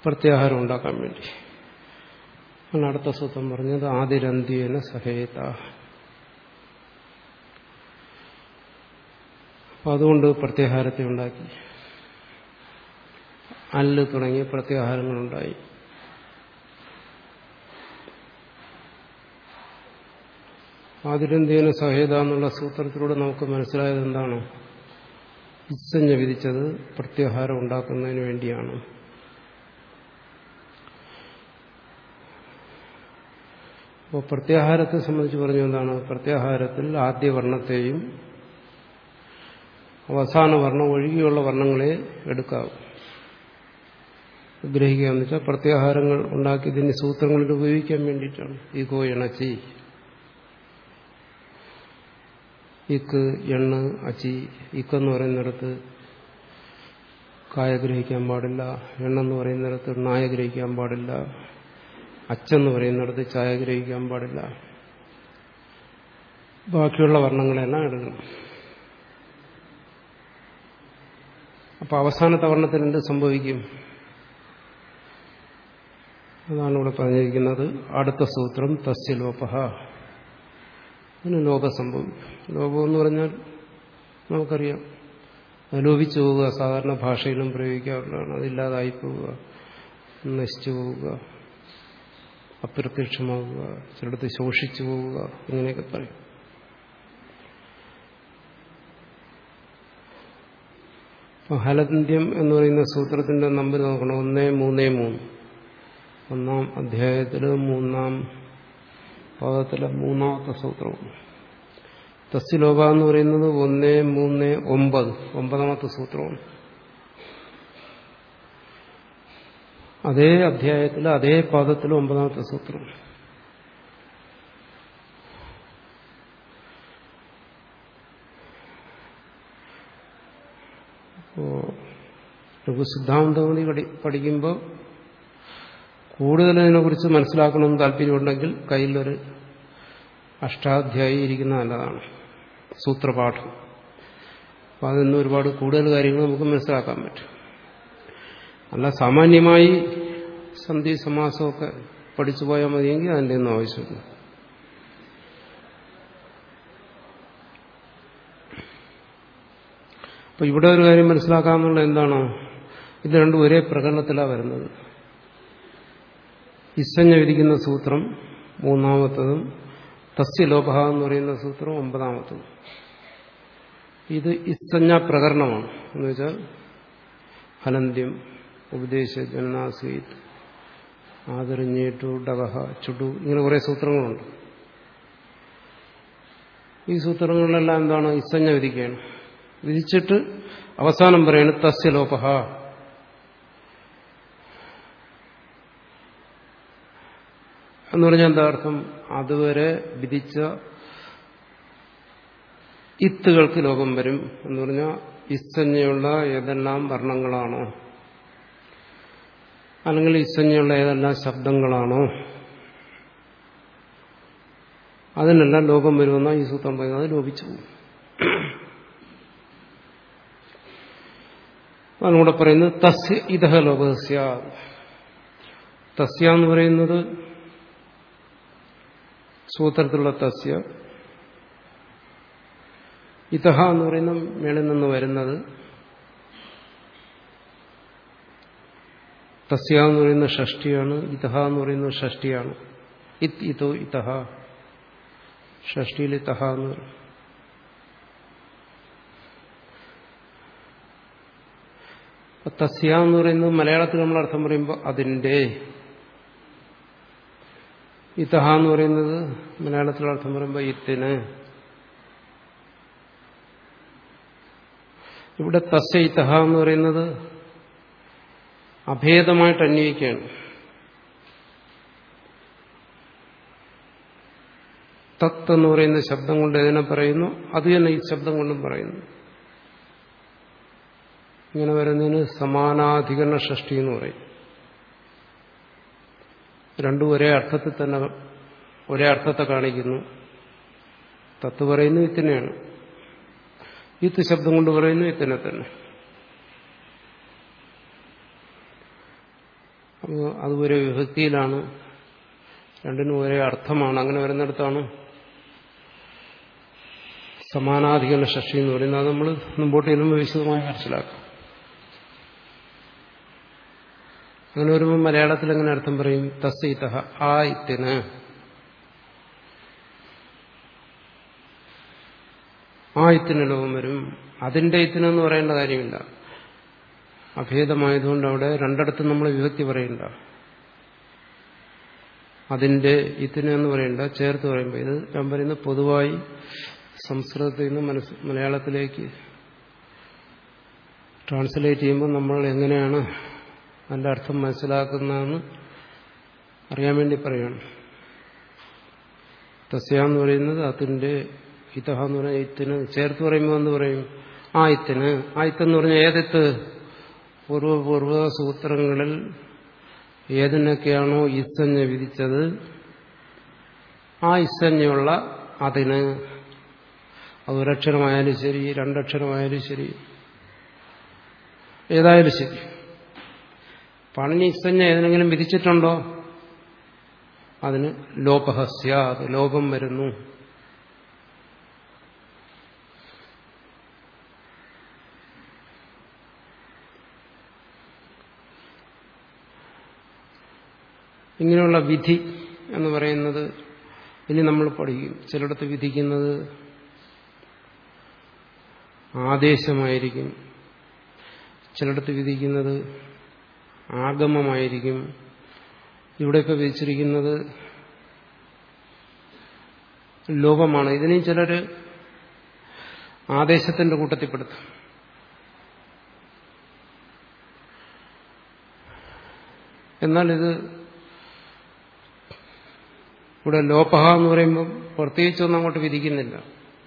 പ്രത്യാഹാരം ഉണ്ടാക്കാൻ വേണ്ടി ആണ് അടുത്ത സൂത്രം പറഞ്ഞത് ആദിരന്ത്യേന സഹേത അപ്പൊ അതുകൊണ്ട് പ്രത്യാഹാരത്തെ ഉണ്ടാക്കി അല്ല് തുടങ്ങിയ പ്രത്യാഹാരങ്ങളുണ്ടായി ആതിരന്ത്യേന സഹേത എന്നുള്ള സൂത്രത്തിലൂടെ നമുക്ക് മനസ്സിലായത് എന്താണ് ഇസഞ്ഞ വിധിച്ചത് പ്രത്യാഹാരം ഉണ്ടാക്കുന്നതിന് വേണ്ടിയാണ് അപ്പോൾ പ്രത്യാഹാരത്തെ സംബന്ധിച്ച് പറഞ്ഞു എന്താണ് പ്രത്യാഹാരത്തിൽ ആദ്യ വർണ്ണത്തെയും അവസാന വർണ്ണം ഒഴികെയുള്ള വർണ്ണങ്ങളെ എടുക്കാവും ഗ്രഹിക്കുക എന്ന് വെച്ചാൽ പ്രത്യാഹാരങ്ങൾ ഉണ്ടാക്കിയതിന് സൂത്രങ്ങളിൽ ഉപയോഗിക്കാൻ വേണ്ടിയിട്ടാണ് ഈഗോ ഇണച്ചി ഇക്ക് എണ്ണ് അച്ചി ഇക്കെന്ന് പറയുന്നിടത്ത് കായ ഗ്രഹിക്കാൻ പാടില്ല എണ്ണെന്ന് പറയുന്നിടത്ത് നായ ഗ്രഹിക്കാൻ പാടില്ല അച്ചെന്ന് പറയുന്നിടത്ത് ചായ ഗ്രഹിക്കാൻ പാടില്ല ബാക്കിയുള്ള വർണ്ണങ്ങളെല്ലാം എടുക്കണം അപ്പൊ അവസാനത്തെ വർണ്ണത്തിൽ എന്ത് സംഭവിക്കും അതാണ് ഇവിടെ പറഞ്ഞിരിക്കുന്നത് അടുത്ത സൂത്രം തസ്യ ലോപഹ അതിന് ലോപം സംഭവിക്കും ലോപം എന്ന് പറഞ്ഞാൽ നമുക്കറിയാം ലോപിച്ചു പോവുക സാധാരണ ഭാഷയിലും പ്രയോഗിക്കാറുള്ളതാണ് അതില്ലാതായി പോവുക നശിച്ചു പോവുക അപ്രത്യക്ഷമാവുക ചിലടത്ത് ശോഷിച്ചു പോവുക ഇങ്ങനെയൊക്കെ പറയും അപ്പൊ ഹലന്ത്യം എന്ന് പറയുന്ന സൂത്രത്തിന്റെ നമ്പർ നോക്കണം ഒന്നേ മൂന്നേ മൂന്ന് ഒന്നാം അധ്യായത്തില് മൂന്നാം പാദത്തിലെ മൂന്നാമത്തെ സൂത്രവും തസ്യലോക എന്ന് പറയുന്നത് ഒന്ന് മൂന്ന് ഒമ്പത് ഒമ്പതാമത്തെ സൂത്രമാണ് അതേ അധ്യായത്തിൽ അതേ പാദത്തിൽ ഒമ്പതാമത്തെ സൂത്രം അപ്പോ ലഘുസിദ്ധാന്തമതി പഠിക്കുമ്പോൾ കൂടുതൽ ഇതിനെക്കുറിച്ച് മനസ്സിലാക്കണമെന്ന് താല്പര്യമുണ്ടെങ്കിൽ കയ്യിലൊരു അഷ്ടാധ്യായി ഇരിക്കുന്ന നല്ലതാണ് സൂത്രപാഠം അപ്പം അതിൽ നിന്ന് ഒരുപാട് കൂടുതൽ കാര്യങ്ങൾ നമുക്ക് മനസ്സിലാക്കാൻ പറ്റും അല്ല സാമാന്യമായി സന്ധി സമാസമൊക്കെ പഠിച്ചു പോയാൽ മതിയെങ്കിൽ അതിൻ്റെ ഒന്നും ആവശ്യമില്ല അപ്പൊ ഇവിടെ ഒരു കാര്യം മനസ്സിലാക്കാമെന്നുള്ള എന്താണ് ഇത് രണ്ടും ഒരേ പ്രകടനത്തിലാണ് വരുന്നത് ഇസഞ്ഞ വിധിക്കുന്ന സൂത്രം മൂന്നാമത്തതും തസ്യ ലോപഹ എന്ന് പറയുന്ന സൂത്രം ഒമ്പതാമത്തതും ഇത് ഇസഞ്ഞ പ്രകരണമാണ് എന്ന് വെച്ചാൽ ഹലന്ത്യം ഉപദേശ ജനാസീത് ആദരഞ്ഞേറ്റു ഡകഹ ചുടു ഇങ്ങനെ കുറെ സൂത്രങ്ങളുണ്ട് ഈ സൂത്രങ്ങളിലെല്ലാം എന്താണ് ഇസഞ്ഞ വിധിക്കുകയാണ് വിധിച്ചിട്ട് അവസാനം പറയുന്നത് തസ്യ ലോപഹ എന്ന് പറഞ്ഞാൽ എന്താ അർത്ഥം അതുവരെ വിധിച്ച ഇത്തുകൾക്ക് ലോകം വരും എന്ന് പറഞ്ഞാൽ ഇസഞ്ഞയുള്ള ഏതെല്ലാം വർണ്ണങ്ങളാണോ അല്ലെങ്കിൽ ഇസഞ്ഞയുള്ള ഏതെല്ലാം ശബ്ദങ്ങളാണോ അതിനെല്ലാം ലോകം വരുമെന്ന ഈ സൂത്രം പറയുന്നത് അത് ലോപിച്ചു പോകും അതാണ് ഇവിടെ പറയുന്നത് തസ്യ ഇതഹ ലോകസ്യ തസ്യ എന്ന് പറയുന്നത് സൂത്രത്തിലുള്ള തസ്യ ഇതഹ എന്ന് പറയുന്ന മേളിൽ നിന്ന് വരുന്നത് തസ്യ എന്ന് പറയുന്ന ഷഷ്ടിയാണ് ഇതഹ എന്ന് പറയുന്നത് ഷഷ്ടിയാണ് ഇത് ഇതോ ഇതഹ ഷഷ്ടിയിൽ ഇതഹ എന്ന് പറയും തസ്യ എന്ന് പറയുന്നത് മലയാളത്തിൽ നമ്മൾ അർത്ഥം പറയുമ്പോൾ അതിൻ്റെ ഇതഹ എന്ന് പറയുന്നത് മലയാളത്തിൽ അർത്ഥം പറയുമ്പോൾ ഇത്തിന് ഇവിടെ തസ്യ ഇതഹ എന്ന് പറയുന്നത് അഭേദമായിട്ട് അന്വയിക്കുകയാണ് തത്ത് എന്ന് പറയുന്ന ശബ്ദം കൊണ്ട് എതിനെ പറയുന്നു അത് തന്നെ ഈ ശബ്ദം കൊണ്ടും പറയുന്നു ഇങ്ങനെ വരുന്നതിന് സമാനാധികരണ ഷഷ്ടി എന്ന് പറയും രണ്ടും ഒരേ അർത്ഥത്തിൽ തന്നെ ഒരേ അർത്ഥത്തെ കാണിക്കുന്നു തത്ത് പറയുന്നു ഇത്തനെയാണ് ഇത്ത് ശബ്ദം കൊണ്ട് പറയുന്നു ഇത്തനെ തന്നെ അപ്പോൾ അത് ഒരേ വിഭക്തിയിലാണ് രണ്ടിനും ഒരേ അർത്ഥമാണ് അങ്ങനെ വരുന്നിടത്താണ് സമാനാധികരണ ഷഷ്ടി എന്ന് പറയുന്നത് അത് നമ്മൾ മുമ്പോട്ട് ചെല്ലുമ്പോൾ വിശദമായി മനസ്സിലാക്കാം അങ്ങനെ വരുമ്പോൾ മലയാളത്തിൽ എങ്ങനെ അർത്ഥം പറയും തസ്സൈത ആ ഇത്തിന് ആ ഇത്തിന് ലോകം വരും അതിന്റെ ഇത്തിനെന്ന് പറയേണ്ട കാര്യമില്ല അഭേദമായതുകൊണ്ട് അവിടെ രണ്ടിടത്തും നമ്മൾ വിഭക്തി പറയണ്ട അതിന്റെ ഇത്തിന് എന്ന് പറയണ്ട ചേർത്ത് പറയുമ്പോൾ ഇത് ഞാൻ പറയുന്നത് പൊതുവായി സംസ്കൃതത്തിൽ നിന്ന് മനസ്സ് മലയാളത്തിലേക്ക് ട്രാൻസ്ലേറ്റ് ചെയ്യുമ്പോൾ നമ്മൾ എങ്ങനെയാണ് അതിന്റെ അർത്ഥം മനസ്സിലാക്കുന്നതെന്ന് അറിയാൻ വേണ്ടി പറയുകയാണ് തസ്യ എന്ന് പറയുന്നത് അതിന്റെ ഇതഹ എന്ന് പറഞ്ഞ ഇത്തിന് ചേർത്ത് പറയുമ്പോൾ എന്ന് പറയും ആ ഇത്തിന് ആ ഇത്തെന്ന് പറഞ്ഞാൽ ഏതിത്ത് പൂർവപൂർവ സൂത്രങ്ങളിൽ ഏതിനൊക്കെയാണോ ഇസഞ്ഞ വിധിച്ചത് ആ ഇസഞ്ഞയുള്ള അതിന് അത് ഒരക്ഷരമായാലും ശരി രണ്ടക്ഷരമായാലും ശരി ഏതായാലും ശരി പണിനി ഇസഞ്ഞ ഏതെങ്കിലും വിധിച്ചിട്ടുണ്ടോ അതിന് ലോപഹസ്യ അത് ലോപം വരുന്നു ഇങ്ങനെയുള്ള വിധി എന്ന് പറയുന്നത് ഇനി നമ്മൾ പഠിക്കും ചിലയിടത്ത് വിധിക്കുന്നത് ആദേശമായിരിക്കും ചിലയിടത്ത് വിധിക്കുന്നത് ആഗമമായിരിക്കും ഇവിടെയൊക്കെ വിധിച്ചിരിക്കുന്നത് ലോപമാണ് ഇതിനെയും ചിലർ ആദേശത്തിന്റെ കൂട്ടത്തിൽപ്പെടുത്തും എന്നാൽ ഇത് ഇവിടെ ലോപഹ എന്ന് പറയുമ്പോൾ പ്രത്യേകിച്ചൊന്നും അങ്ങോട്ട് വിധിക്കുന്നില്ല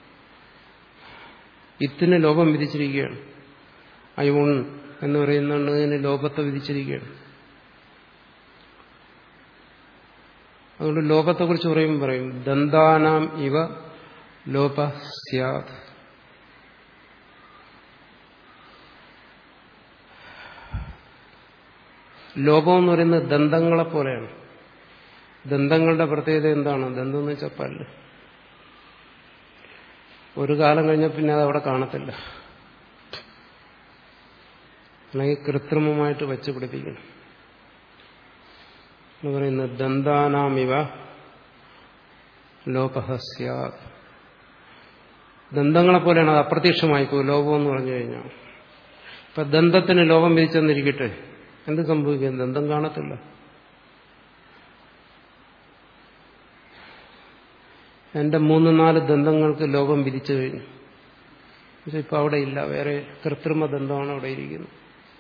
ഇത്തിന് ലോപം വിധിച്ചിരിക്കുകയാണ് അയോൺ എന്ന് പറയുന്നതിന് ലോപത്തെ വിധിച്ചിരിക്കുകയാണ് അതുകൊണ്ട് ലോപത്തെക്കുറിച്ച് പറയുമ്പോൾ പറയും ദന്താനാം ഇവ ലോപ സ്യാത് ലോപം എന്ന് പറയുന്നത് ദന്തങ്ങളെ പോലെയാണ് ദന്തങ്ങളുടെ പ്രത്യേകത എന്താണ് ദന്തം എന്ന് വെച്ചാൽ പല്ല് ഒരു കാലം കഴിഞ്ഞാൽ പിന്നെ അത് അവിടെ കാണത്തില്ല അല്ലെങ്കിൽ കൃത്രിമമായിട്ട് വെച്ച് പിടിപ്പിക്കണം എന്ന് പറയുന്നത് ദന്താനാമിവ ലോപഹസ്യ ദന്തങ്ങളെ പോലെയാണ് അത് അപ്രത്യക്ഷമായി പോകും ലോപം എന്ന് പറഞ്ഞു കഴിഞ്ഞാൽ ഇപ്പൊ ദന്തത്തിന് ലോപം വിരിച്ചെന്നിരിക്കട്ടെ എന്ത് സംഭവിക്കും ദന്തം കാണത്തില്ല എന്റെ മൂന്ന് നാല് ദന്തങ്ങൾക്ക് ലോകം വിധിച്ചു കഴിഞ്ഞു പക്ഷെ ഇപ്പൊ അവിടെ ഇല്ല വേറെ കൃത്രിമ ദന്തമാണ് അവിടെ ഇരിക്കുന്നത്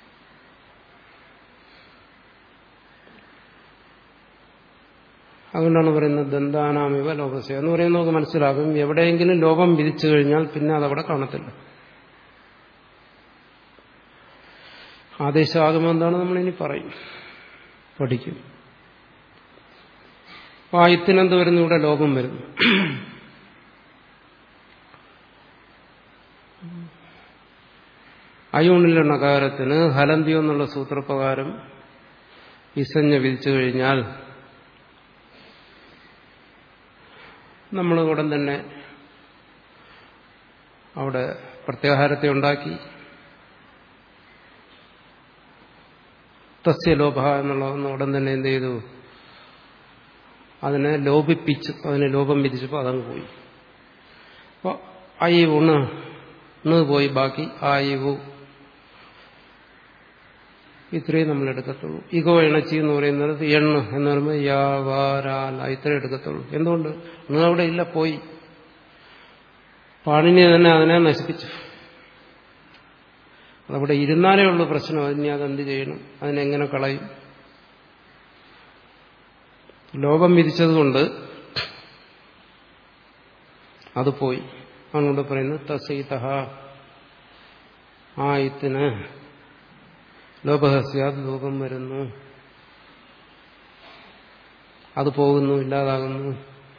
അതുകൊണ്ടാണ് പറയുന്നത് ദന്താനാമിവ ലോകസ്യ എന്ന് പറയുന്നത് നമുക്ക് മനസ്സിലാകും എവിടെയെങ്കിലും ലോകം വിധിച്ചു കഴിഞ്ഞാൽ പിന്നെ അതവിടെ കാണത്തില്ല ആദേശമാകുമ്പോൾ എന്താണ് നമ്മളിനി പറയും പഠിക്കും വായുത്തിനെന്ത് വരുന്നു ഇവിടെ ലോകം വരുന്നു അയൂണിലെ നകാരത്തിന് ഹലന്തിയോ എന്നുള്ള സൂത്രപ്രകാരം ഇസഞ്ഞ വിധിച്ചു കഴിഞ്ഞാൽ നമ്മൾ ഉടൻ തന്നെ അവിടെ പ്രത്യാഹാരത്തെ ഉണ്ടാക്കി തസ്യ ലോഭ എന്നുള്ളതെന്ന് ഉടൻ തന്നെ എന്ത് ചെയ്തു അതിനെ ലോപിപ്പിച്ചു അതിനെ ലോപം വിധിച്ചപ്പോൾ അതങ്ങ് പോയി അപ്പോൾ ഐ ഉണ് ണ് പോയി ബാക്കി ആയിവു ഇത്രയും നമ്മൾ എടുക്കത്തുള്ളൂ ഇഗോ ഇണച്ചി എന്ന് പറയുന്നത് എണ്ണ് എന്ന് പറയുമ്പോൾ യാവാരാല ഇത്രയും എടുക്കത്തുള്ളൂ എന്തുകൊണ്ട് ണ് അവിടെ ഇല്ല പോയി പാണിനി തന്നെ അതിനെ നശിപ്പിച്ചു അതവിടെ ഇരുന്നാലേ ഉള്ളൂ പ്രശ്നം അതിനെ അതെന്ത് ചെയ്യണം അതിനെങ്ങനെ കളയും ലോകം വിധിച്ചതുകൊണ്ട് അത് പോയി അവനോട് പറയുന്നത് തസൈതഹ ആ ഇത്തിന് ലോപഹസ്യാത് ലോകം വരുന്നു അത് പോകുന്നു ഇല്ലാതാകുന്നു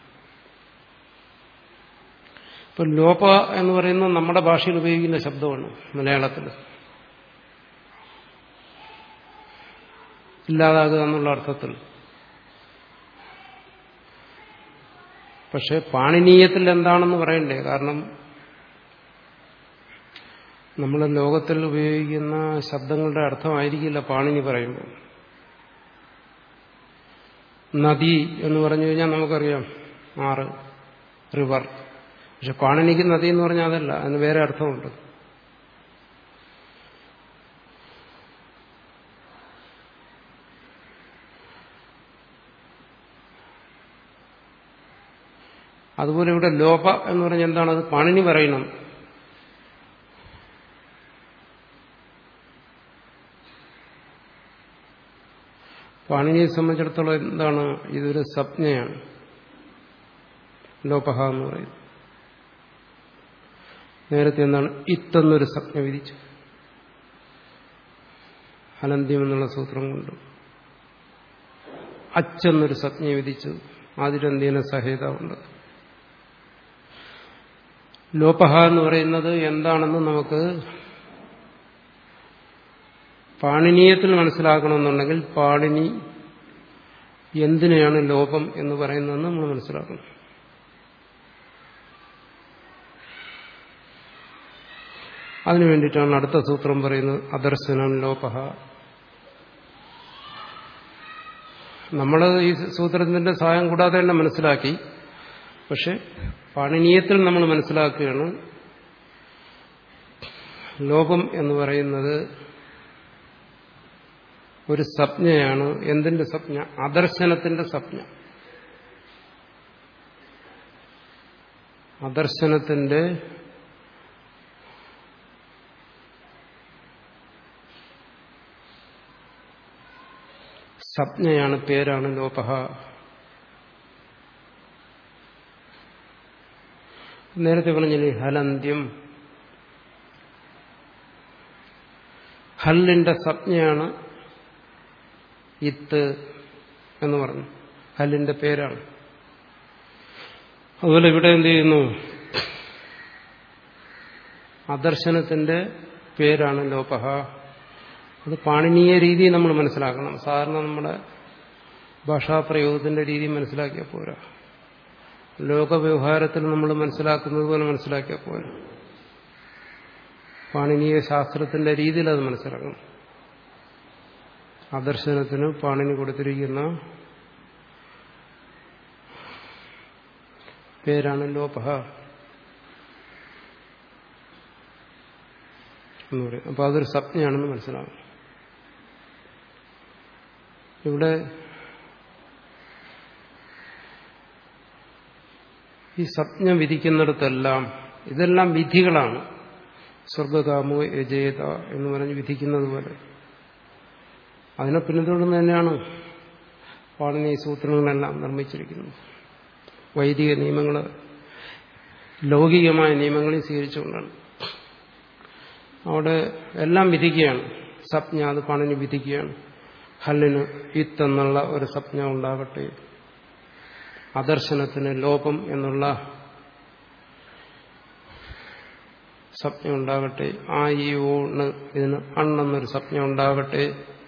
ഇപ്പൊ ലോപ എന്ന് പറയുന്നത് നമ്മുടെ ഭാഷയിൽ ഉപയോഗിക്കുന്ന ശബ്ദമാണ് മലയാളത്തിൽ ഇല്ലാതാകുക എന്നുള്ള അർത്ഥത്തിൽ പക്ഷെ പാണിനീയത്തിൽ എന്താണെന്ന് പറയണ്ടേ കാരണം നമ്മൾ ലോകത്തിൽ ഉപയോഗിക്കുന്ന ശബ്ദങ്ങളുടെ അർത്ഥമായിരിക്കില്ല പാണിനി പറയുമ്പോൾ നദി എന്ന് പറഞ്ഞു കഴിഞ്ഞാൽ നമുക്കറിയാം ആറ് റിവർ പക്ഷെ പാണിനിക്ക് നദി എന്ന് പറഞ്ഞാൽ അതല്ല അതിന് വേറെ അർത്ഥമുണ്ട് അതുപോലെ ഇവിടെ ലോപ എന്ന് പറഞ്ഞാൽ എന്താണ് അത് പാണിനി പറയണം പാണിനിയെ സംബന്ധിച്ചിടത്തോളം എന്താണ് ഇതൊരു സംജ്ഞയാണ് ലോപഹ എന്ന് പറയുന്നത് നേരത്തെ എന്താണ് ഇത്തെന്നൊരു സംജ്ഞ വിധിച്ചു അനന്ത്യം എന്നുള്ള സൂത്രം കൊണ്ട് അച്ചെന്നൊരു സംജ്ഞ വിധിച്ചു ആതിരന്ത്യന സഹേതമുണ്ട് ലോപഹ എന്ന് പറയുന്നത് എന്താണെന്ന് നമുക്ക് പാണിനീയത്തിൽ മനസ്സിലാക്കണമെന്നുണ്ടെങ്കിൽ പാണിനി എന്തിനെയാണ് ലോപം എന്ന് പറയുന്നതെന്ന് നമ്മൾ മനസ്സിലാക്കണം അതിനു വേണ്ടിയിട്ടാണ് അടുത്ത സൂത്രം പറയുന്നത് അദർശനം ലോപഹ നമ്മൾ ഈ സൂത്രത്തിന്റെ സഹായം കൂടാതെ തന്നെ മനസ്സിലാക്കി പക്ഷെ പാണിനീയത്തിൽ നമ്മൾ മനസ്സിലാക്കുകയാണ് ലോകം എന്ന് പറയുന്നത് ഒരു സംജ്ഞയാണ് എന്തിന്റെ സംജ്ഞ അദർശനത്തിന്റെ സംജ്ഞ അദർശനത്തിന്റെ സംജ്ഞയാണ് പേരാണ് ലോപഹ നേരത്തെ പറഞ്ഞില്ലേ ഹലന്ത്യം ഹല്ലിന്റെ സംജ്ഞയാണ് ഇത്ത് എന്ന് പറഞ്ഞു ഹല്ലിന്റെ പേരാണ് അതുപോലെ ഇവിടെ എന്ത് ചെയ്യുന്നു അദർശനത്തിന്റെ പേരാണ് ലോപഹ അത് പാണിനീയ രീതി നമ്മൾ മനസ്സിലാക്കണം സാധാരണ നമ്മുടെ ഭാഷാപ്രയോഗത്തിന്റെ രീതി മനസ്സിലാക്കിയാൽ പോരാ ലോകവ്യവഹാരത്തിൽ നമ്മൾ മനസ്സിലാക്കുന്നത് പോലെ മനസ്സിലാക്കിയാൽ പോരാ പാണിനീയ ശാസ്ത്രത്തിന്റെ രീതിയിൽ അത് മനസ്സിലാക്കണം ആദർശനത്തിന് പാണിനി കൊടുത്തിരിക്കുന്ന പേരാണ് ലോപഹ എന്ന് പറയും അപ്പൊ അതൊരു സംജ്ഞയാണെന്ന് മനസ്സിലാകും ഇവിടെ ഈ സംജ്ഞ വിധിക്കുന്നിടത്തെല്ലാം ഇതെല്ലാം വിധികളാണ് സ്വർഗകാമോ യജേത എന്ന് പറഞ്ഞ് വിധിക്കുന്നത് പോലെ അതിനെ പിന്തുടർന്ന് തന്നെയാണ് പാണിനി സൂത്രങ്ങളെല്ലാം നിർമ്മിച്ചിരിക്കുന്നത് വൈദിക നിയമങ്ങൾ ലൗകികമായ നിയമങ്ങളെ സ്വീകരിച്ചുകൊണ്ടാണ് അവിടെ എല്ലാം വിധിക്കുകയാണ് സപ്ഞ അത് പാണിനി വിധിക്കുകയാണ് ഹല്ലിന് ഇത്തെന്നുള്ള ഒരു സപ്ഞ ഉണ്ടാകട്ടെ അദർശനത്തിന് ലോപം എന്നുള്ള സ്വപ്നം ഉണ്ടാകട്ടെ ആ ഈ ഊണ് ഇതിന് അണ്ണെന്നൊരു സ്വപ്നം ഉണ്ടാകട്ടെ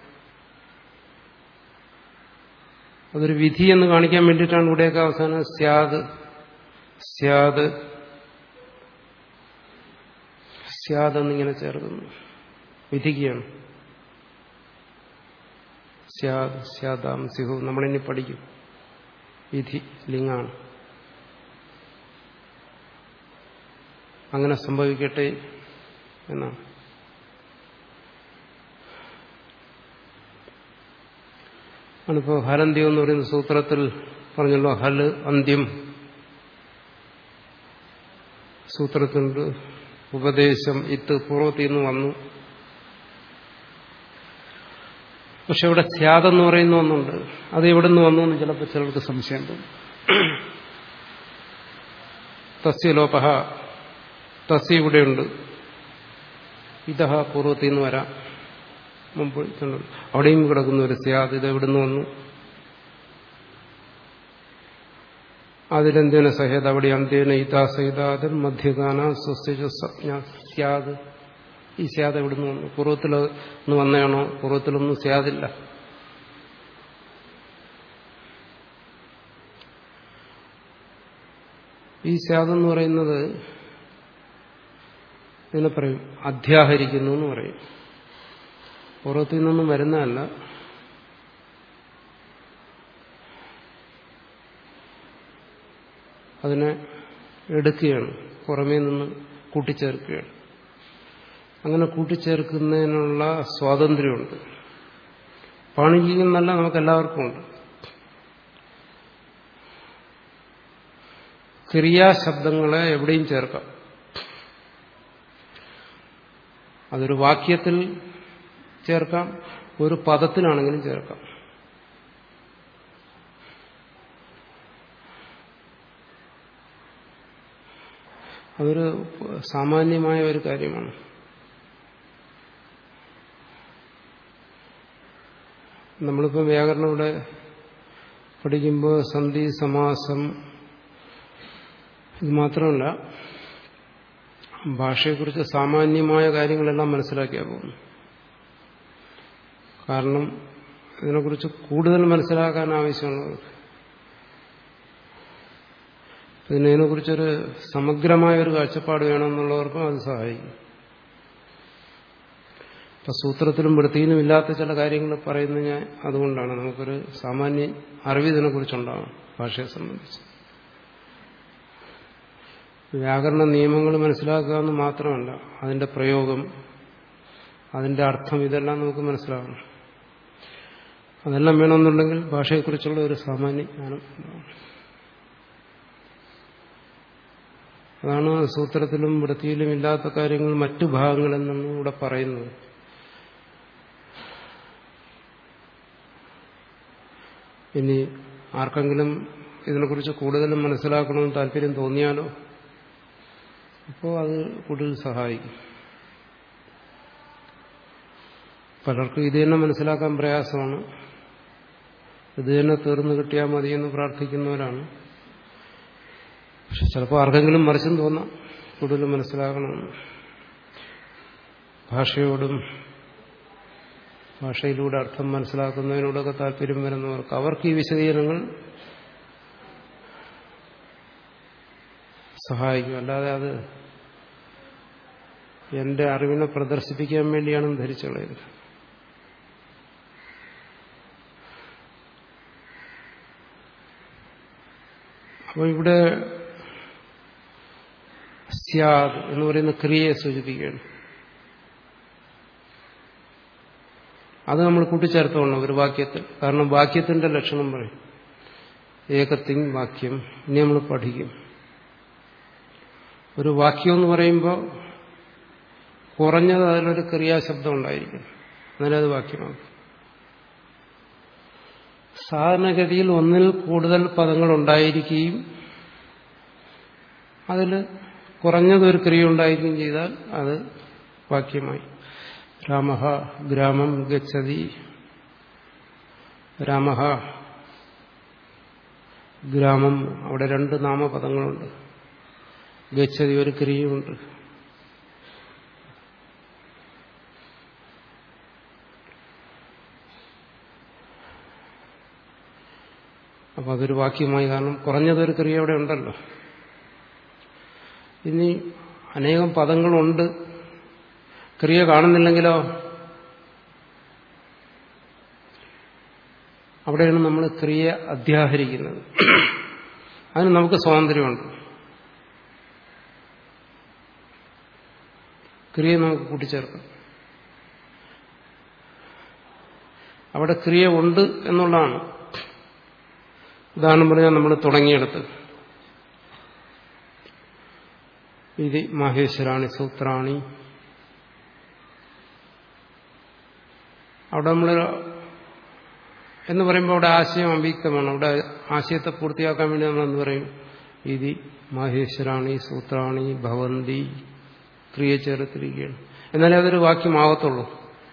അതൊരു വിധി എന്ന് കാണിക്കാൻ വേണ്ടിയിട്ടാണ് ഇവിടെയൊക്കെ അവസാനം സ്യാദ് സ്യാദ് സ്യാദ് എന്നിങ്ങനെ ചേർക്കുന്നു വിധിക്കുകയാണ് സ്യാദ് സ്യാദാം സിഹു നമ്മളിനി പഠിക്കും വിധി ലിംഗാണ് അങ്ങനെ സംഭവിക്കട്ടെ എന്നാണ് ആണിപ്പോ ഹലന്ത്യം എന്ന് പറയുന്ന സൂത്രത്തിൽ പറഞ്ഞല്ലോ ഹല് അന്ത്യം സൂത്രത്തിനുണ്ട് ഉപദേശം ഇത്ത് പൂർവ്വത്തിൽ നിന്ന് വന്നു പക്ഷെ ഇവിടെ സ്യാദെന്ന് പറയുന്ന ഒന്നുണ്ട് അത് എവിടെ നിന്ന് വന്നു എന്ന് ചിലപ്പോൾ ചിലർക്ക് സംശയം തോന്നും തസ്യലോപഹ തസ്യ ഇവിടെയുണ്ട് ഇതഹ പൂർവ്വത്തിൽ നിന്ന് വരാം മുമ്പ് അവിടെയും കിടക്കുന്ന ഒരു സ്യാദ് ഇത് എവിടെ നിന്ന് വന്നു അതിലെന്തേന സഹേത അവിടെ അന്ത്യേന ഇതാസഹിതാദൻ മധ്യഗാന സ്വസ്തിജ സ്യാദ് ഈ സ്യാദ് എവിടെ നിന്ന് വന്നു പൂർവ്വത്തിൽ നിന്ന് വന്നതാണോ പൂർവ്വത്തിലൊന്നും സ്യാദില്ല ഈ സ്യാദെന്ന് പറയുന്നത് ഇതിനെ പറയും അധ്യാഹരിക്കുന്നു എന്ന് പറയും പുറത്തു നിന്നൊന്നും വരുന്നതല്ല അതിനെ എടുക്കുകയാണ് പുറമേ നിന്ന് കൂട്ടിച്ചേർക്കുകയാണ് അങ്ങനെ കൂട്ടിച്ചേർക്കുന്നതിനുള്ള സ്വാതന്ത്ര്യമുണ്ട് പാണിജിയിൽ നിന്നല്ല നമുക്ക് എല്ലാവർക്കും ഉണ്ട് ക്രിയാശബ്ദങ്ങളെ എവിടെയും ചേർക്കാം അതൊരു വാക്യത്തിൽ ചേർക്കാം ഒരു പദത്തിനാണെങ്കിലും ചേർക്കാം അതൊരു സാമാന്യമായ ഒരു കാര്യമാണ് നമ്മളിപ്പോൾ വ്യാകരണം ഇവിടെ പഠിക്കുമ്പോൾ സന്ധി സമാസം ഇത് മാത്രമല്ല ഭാഷയെക്കുറിച്ച് സാമാന്യമായ കാര്യങ്ങളെല്ലാം മനസ്സിലാക്കിയാൽ പോകുന്നു കാരണം ഇതിനെക്കുറിച്ച് കൂടുതൽ മനസ്സിലാക്കാൻ ആവശ്യമുള്ളത് പിന്നെ ഇതിനെക്കുറിച്ചൊരു സമഗ്രമായ ഒരു കാഴ്ചപ്പാട് വേണമെന്നുള്ളവർക്കും അത് സഹായിക്കും ഇപ്പൊ സൂത്രത്തിലും വൃത്തിയിലും ഇല്ലാത്ത ചില കാര്യങ്ങൾ പറയുന്നത് ഞാൻ അതുകൊണ്ടാണ് നമുക്കൊരു സാമാന്യ അറിവ് ഇതിനെക്കുറിച്ചുണ്ടാകും ഭാഷയെ സംബന്ധിച്ച് വ്യാകരണ നിയമങ്ങൾ മനസ്സിലാക്കുക എന്ന് മാത്രമല്ല അതിന്റെ പ്രയോഗം അതിന്റെ അർത്ഥം ഇതെല്ലാം നമുക്ക് മനസ്സിലാകണം അതെല്ലാം വേണമെന്നുണ്ടെങ്കിൽ ഭാഷയെക്കുറിച്ചുള്ള ഒരു സാമാന്യ ജ്ഞാനം ഉണ്ടാവണം അതാണ് സൂത്രത്തിലും വൃത്തിയിലും ഇല്ലാത്ത കാര്യങ്ങൾ മറ്റു ഭാഗങ്ങളിൽ നിന്നും ഇവിടെ പറയുന്നത് ഇനി ആർക്കെങ്കിലും ഇതിനെക്കുറിച്ച് കൂടുതലും മനസ്സിലാക്കണമെന്ന് താല്പര്യം തോന്നിയാലോ അപ്പോൾ അത് കൂടുതൽ സഹായിക്കും പലർക്കും ഇത് തന്നെ മനസ്സിലാക്കാൻ പ്രയാസമാണ് ഇത് തന്നെ തീർന്നു കിട്ടിയാൽ മതിയെന്ന് പ്രാർത്ഥിക്കുന്നവരാണ് പക്ഷെ ചിലപ്പോൾ ആർക്കെങ്കിലും മറിച്ചും തോന്നാം കൂടുതൽ മനസ്സിലാക്കണം ഭാഷയോടും ഭാഷയിലൂടെ അർത്ഥം മനസ്സിലാക്കുന്നതിനോടൊക്കെ താല്പര്യം വരുന്നവർക്ക് അവർക്ക് ഈ വിശദീകരണങ്ങൾ സഹായിക്കും അല്ലാതെ അത് എന്റെ അറിവിനെ പ്രദർശിപ്പിക്കാൻ വേണ്ടിയാണെന്ന് ധരിച്ചു കളയുന്നത് അപ്പോൾ ഇവിടെ സ്യാദ് എന്ന് പറയുന്ന ക്രിയയെ സൂചിപ്പിക്കുകയാണ് അത് നമ്മൾ കൂട്ടിച്ചേർത്തോണം ഒരു വാക്യത്തിൽ കാരണം വാക്യത്തിന്റെ ലക്ഷണം പറയും ഏകത്തിങ് വാക്യം ഇനി നമ്മൾ പഠിക്കും ഒരു വാക്യം എന്ന് പറയുമ്പോൾ കുറഞ്ഞത് അതിലൊരു ക്രിയാശബ്ദം ഉണ്ടായിരിക്കും എന്നാലേ അത് വാക്യമാകും സാധാരണഗതിയിൽ ഒന്നിൽ കൂടുതൽ പദങ്ങൾ ഉണ്ടായിരിക്കുകയും അതിൽ കുറഞ്ഞതൊരു ക്രിയ ഉണ്ടായിരിക്കുകയും ചെയ്താൽ അത് വാക്യമായി രാമ ഗ്രാമം ഗച്ഛതി രാമ ഗ്രാമം അവിടെ രണ്ട് നാമപദങ്ങളുണ്ട് ഗച്ഛതി ഒരു ക്രിയയുണ്ട് അപ്പൊ അതൊരു വാക്യമായി കാരണം കുറഞ്ഞതൊരു ക്രിയ അവിടെ ഉണ്ടല്ലോ ഇനി അനേകം പദങ്ങളുണ്ട് ക്രിയ കാണുന്നില്ലെങ്കിലോ അവിടെയാണ് നമ്മൾ ക്രിയ അധ്യാഹരിക്കുന്നത് അതിന് നമുക്ക് സ്വാതന്ത്ര്യമുണ്ട് ക്രിയ നമുക്ക് കൂട്ടിച്ചേർക്കാം അവിടെ ക്രിയ ഉണ്ട് എന്നുള്ളതാണ് ഉദാഹരണം പറഞ്ഞാൽ നമ്മൾ തുടങ്ങിയെടുത്ത് ഇത് മാഹേശ്വരാണി സൂത്രാണി അവിടെ നമ്മൾ എന്ന് പറയുമ്പോൾ അവിടെ ആശയം അവ്യക്തമാണ് അവിടെ ആശയത്തെ പൂർത്തിയാക്കാൻ വേണ്ടി നമ്മൾ എന്ത് പറയും ഇതി മാഹേശ്വരാണി സൂത്രാണി ഭവന്തി ക്രിയ ചേർത്തിരിക്കുകയാണ് എന്നാലേ അതൊരു വാക്യമാകത്തുള്ളൂ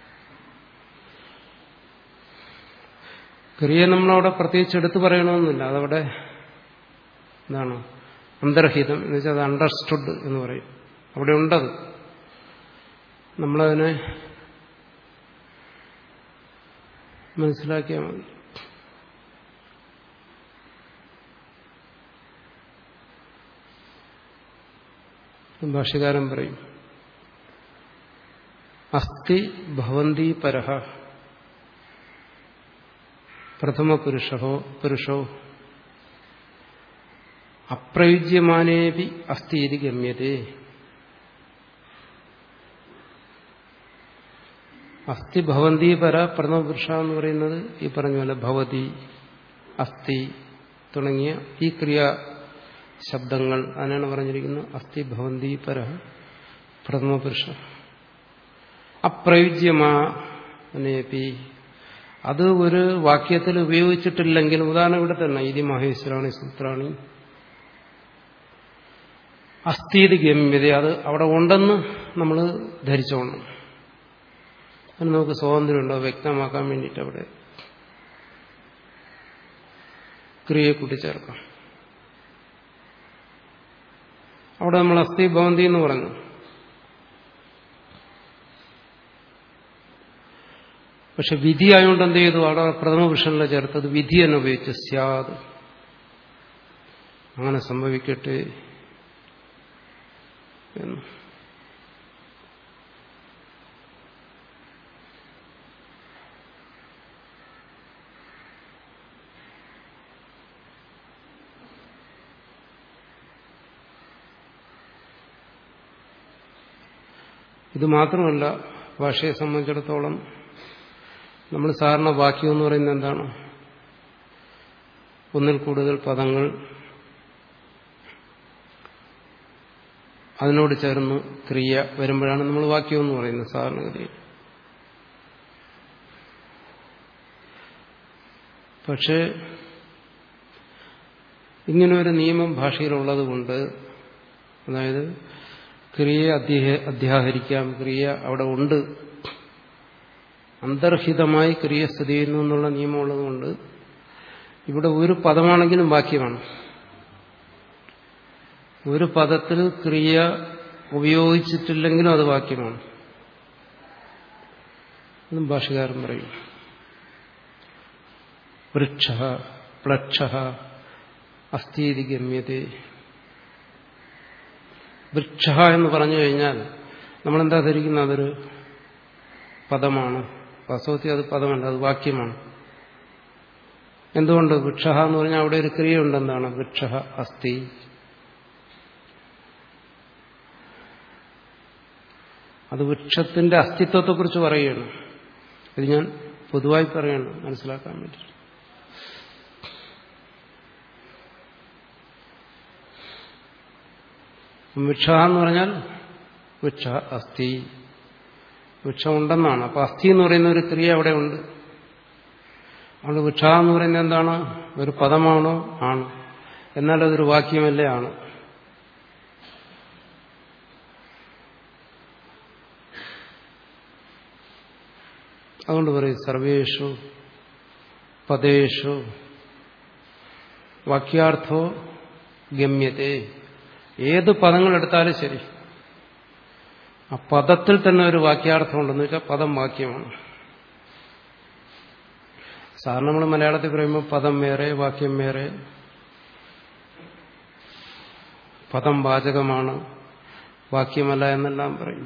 ക്രിയ നമ്മളവിടെ പ്രത്യേകിച്ച് എടുത്തു പറയണമെന്നില്ല അതവിടെ എന്താണ് അന്തർഹിതം എന്ന് വെച്ചാൽ അത് അണ്ടർസ്റ്റുഡ് എന്ന് പറയും അവിടെ ഉണ്ടത് നമ്മളതിനെ മനസ്സിലാക്കിയാൽ മതി ഭാഷ്യകാരൻ പറയും അസ്ഥി ഭവന്തി പരഹ പ്രഥമ പുരുഷോ പുരുഷോ അപ്രയുജ്യമാനേപി അസ്ഥി ഇത് ഗമ്യതേ അസ്ഥി ഭവന്തി പര പ്രഥമ പുരുഷ എന്ന് പറയുന്നത് ഈ പറഞ്ഞ പോലെ ഭവതി അസ്ഥി തുടങ്ങിയ ഈ ക്രിയ ശബ്ദങ്ങൾ അതിനാണ് പറഞ്ഞിരിക്കുന്നത് അസ്ഥി ഭവന്തി പര പ്രഥമ പുരുഷ അപ്രയുജ്യമാനേപി അത് ഒരു വാക്യത്തിൽ ഉപയോഗിച്ചിട്ടില്ലെങ്കിൽ ഉദാഹരണം ഇവിടെ തന്നെ ഇതി മഹേശ്വരാണി സൂത്രാണി അസ്ഥീതി ഗമ്യത അത് അവിടെ ഉണ്ടെന്ന് നമ്മൾ ധരിച്ചോണം അതിന് നമുക്ക് സ്വാതന്ത്ര്യമുണ്ടോ വ്യക്തമാക്കാൻ വേണ്ടിയിട്ട് അവിടെ ക്രിയയെ കൂട്ടിച്ചേർക്കാം അവിടെ നമ്മൾ അസ്ഥി ഭവന്തി എന്ന് പറഞ്ഞു പക്ഷെ വിധി ആയതുകൊണ്ട് എന്ത് ചെയ്തു അവിടെ പ്രഥമ പുരുഷനിലെ ചേർത്തത് വിധി തന്നെ ഉപയോഗിച്ചു സ്യാത് അങ്ങനെ സംഭവിക്കട്ടെ എന്ന് ഇത് മാത്രമല്ല ഭാഷയെ സംബന്ധിച്ചിടത്തോളം നമ്മൾ സാധാരണ വാക്യം എന്ന് പറയുന്നത് എന്താണ് ഒന്നിൽ കൂടുതൽ പദങ്ങൾ അതിനോട് ചേർന്ന് ക്രിയ വരുമ്പോഴാണ് നമ്മൾ വാക്യം എന്ന് പറയുന്നത് സാധാരണഗതിയിൽ പക്ഷേ ഇങ്ങനൊരു നിയമം ഭാഷയിലുള്ളത് കൊണ്ട് അതായത് ക്രിയയെ അധ്യാഹരിക്കാം ക്രിയ അവിടെ ഉണ്ട് അന്തർഹിതമായി ക്രിയ സ്ഥിതി ചെയ്യുന്നു എന്നുള്ള നിയമമുള്ളതുകൊണ്ട് ഇവിടെ ഒരു പദമാണെങ്കിലും വാക്യമാണ് ഒരു പദത്തിൽ ക്രിയ ഉപയോഗിച്ചിട്ടില്ലെങ്കിലും അത് വാക്യമാണ് എന്നും ഭാഷകാരൻ പറയും വൃക്ഷ പ്ലക്ഷ അസ്ഥീതി ഗമ്യത വൃക്ഷ എന്ന് പറഞ്ഞു കഴിഞ്ഞാൽ നമ്മളെന്താ ധരിക്കുന്നത് അതൊരു പദമാണ് വാസ്തവത്തിൽ അത് പദമല്ല അത് വാക്യമാണ് എന്തുകൊണ്ട് വൃക്ഷ എന്ന് പറഞ്ഞാൽ അവിടെ ഒരു ക്രിയ ഉണ്ടെന്താണ് വൃക്ഷ അസ്ഥി അത് വൃക്ഷത്തിന്റെ അസ്തിത്വത്തെക്കുറിച്ച് പറയുകയാണ് ഇത് ഞാൻ പൊതുവായി പറയണം മനസ്സിലാക്കാൻ വേണ്ടി വൃക്ഷ എന്ന് പറഞ്ഞാൽ വൃക്ഷ അസ്ഥി വൃക്ഷമുണ്ടെന്നാണ് അപ്പൊ അസ്ഥി എന്ന് പറയുന്ന ഒരു ക്രിയ അവിടെ ഉണ്ട് അതുകൊണ്ട് വൃക്ഷ എന്ന് പറയുന്നത് എന്താണ് ഒരു പദമാണോ ആണ് എന്നാൽ അതൊരു വാക്യമല്ലേ ആണ് അതുകൊണ്ട് പറയും സർവേഷു പദേഷു വാക്യാർത്ഥോ ഗമ്യത്തെ ഏത് പദങ്ങൾ എടുത്താലും ശരി ആ പദത്തിൽ തന്നെ ഒരു വാക്യാർത്ഥം ഉണ്ടെന്ന് വെച്ചാൽ പദം വാക്യമാണ് സാധാരണ നമ്മൾ മലയാളത്തിൽ പറയുമ്പോൾ പദം വേറെ വാക്യം വേറെ പദം വാചകമാണ് വാക്യമല്ല എന്നെല്ലാം പറയും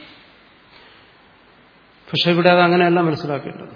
പക്ഷെ ഇവിടെ അത് അങ്ങനെയല്ല മനസ്സിലാക്കേണ്ടത്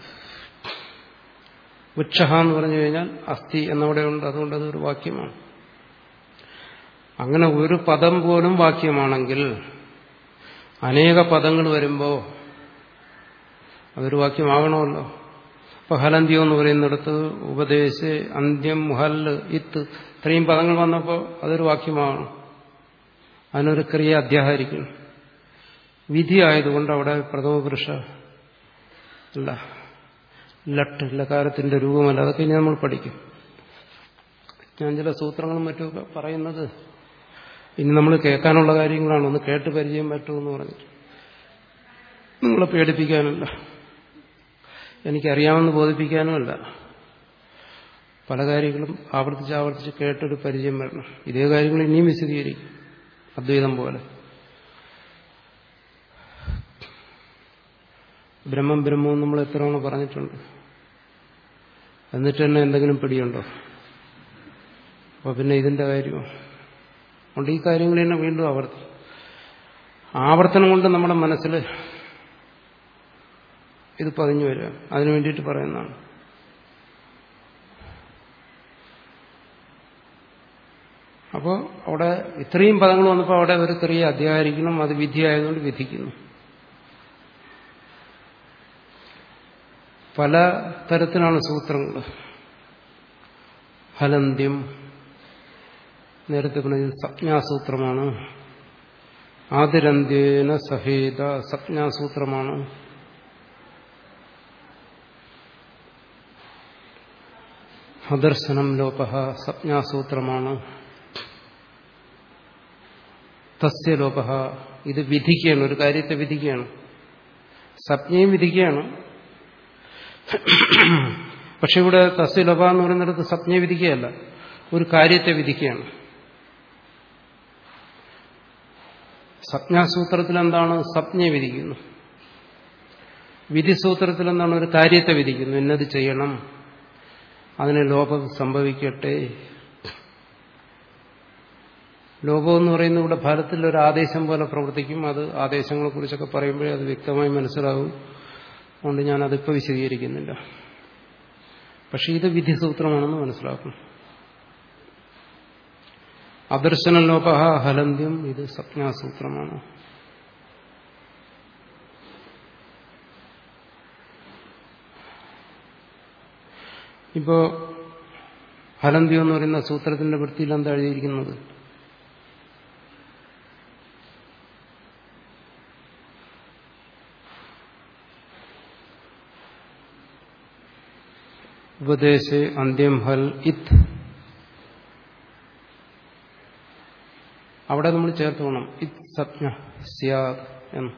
വൃക്ഷ എന്ന് പറഞ്ഞു കഴിഞ്ഞാൽ അസ്ഥി എന്നവിടെയുണ്ട് അതുകൊണ്ട് അതൊരു വാക്യമാണ് അങ്ങനെ ഒരു പദം പോലും വാക്യമാണെങ്കിൽ അനേക പദങ്ങൾ വരുമ്പോൾ അതൊരു വാക്യമാകണമല്ലോ ഇപ്പൊ ഹലന്ത്യം എന്ന് പറയുന്നിടത്ത് ഉപദേശ അന്ത്യം മുഹല് ഇത്ത് ഇത്രയും പദങ്ങൾ വന്നപ്പോൾ അതൊരു വാക്യമാകണം അതിനൊരു ക്രിയ അധ്യാഹരിക്കണം വിധി ആയതുകൊണ്ട് അവിടെ പ്രഥമ പുരുഷ അല്ല ലട്ട് ലകാരത്തിന്റെ രൂപമല്ല അതൊക്കെ ഇനി നമ്മൾ പഠിക്കും ഞാൻ ചില സൂത്രങ്ങളും മറ്റുമൊക്കെ പറയുന്നത് ഇനി നമ്മൾ കേൾക്കാനുള്ള കാര്യങ്ങളാണ് ഒന്ന് കേട്ട് പരിചയം പറ്റുമെന്ന് പറഞ്ഞിട്ട് നിങ്ങളെ പേടിപ്പിക്കാനല്ല എനിക്കറിയാമെന്ന് ബോധിപ്പിക്കാനുമല്ല പല കാര്യങ്ങളും ആവർത്തിച്ച് ആവർത്തിച്ച് കേട്ടൊരു പരിചയം വരണം ഇതേ കാര്യങ്ങൾ ഇനിയും വിശദീകരിക്കും അദ്വൈതം പോലെ ബ്രഹ്മം ബ്രഹ്മവും നമ്മൾ എത്ര തവണ പറഞ്ഞിട്ടുണ്ട് എന്നിട്ട് തന്നെ എന്തെങ്കിലും പിടിയുണ്ടോ അപ്പൊ പിന്നെ ഇതിന്റെ കാര്യമോ അതുകൊണ്ട് ഈ കാര്യങ്ങൾ തന്നെ വീണ്ടും ആവർത്തിക്കും ആവർത്തനം കൊണ്ട് നമ്മുടെ മനസ്സിൽ ഇത് പതിഞ്ഞു വരിക അതിനു വേണ്ടിയിട്ട് പറയുന്നതാണ് അപ്പോൾ അവിടെ ഇത്രയും പദങ്ങൾ വന്നപ്പോൾ അവിടെ ഒരു ചെറിയ അധ്യായിരിക്കണം അത് വിധിയായതുകൊണ്ട് വിധിക്കുന്നു പല തരത്തിലാണ് സൂത്രങ്ങൾ ഹലന്ത്യം നേരത്തെ പറഞ്ഞത് സംജ്ഞാസൂത്രമാണ് ആതിരന്ത്യേന സഹേത സംജ്ഞാസൂത്രമാണ് അദർശനം ലോപ സംജ്ഞാസൂത്രമാണ് തസ്യ ലോപ ഇത് വിധിക്കുകയാണ് ഒരു കാര്യത്തെ വിധിക്കുകയാണ് സപ്ഞയും വിധിക്കുകയാണ് പക്ഷെ ഇവിടെ തസ്യ ലോപ എന്ന് പറയുന്നിടത്ത് സപ്ഞയെ വിധിക്കുകയല്ല ഒരു കാര്യത്തെ വിധിക്കുകയാണ് സപ്ഞാസൂത്രത്തിൽ എന്താണ് സപ്ഞയെ വിധിക്കുന്നു വിധിസൂത്രത്തിൽ എന്താണ് ഒരു കാര്യത്തെ വിധിക്കുന്നു എന്നത് ചെയ്യണം അതിന് ലോപം സംഭവിക്കട്ടെ ലോപം എന്ന് പറയുന്ന ഇവിടെ ഫലത്തിൽ ഒരു ആദേശം പോലെ പ്രവർത്തിക്കും അത് ആദേശങ്ങളെ കുറിച്ചൊക്കെ പറയുമ്പോഴേ അത് വ്യക്തമായി മനസ്സിലാവും അതുകൊണ്ട് ഞാൻ അതിപ്പോൾ വിശദീകരിക്കുന്നില്ല പക്ഷെ ഇത് വിധിസൂത്രമാണെന്ന് മനസ്സിലാക്കും അദർശന ലോപ ഹലന്ത്യം ഇത് സപ്ഞാസൂത്രമാണ് ഇപ്പോ ഹലന്ത്യം എന്ന് പറയുന്ന സൂത്രത്തിന്റെ വൃത്തിയിൽ എന്താ എഴുതിയിരിക്കുന്നത് ഉപദേശേ അന്ത്യം ഹൽ ഇത്ത് അവിടെ നമ്മൾ ചേർത്ത് പോകണം ഇത് സപ്ന സ്യാദ് എന്ന്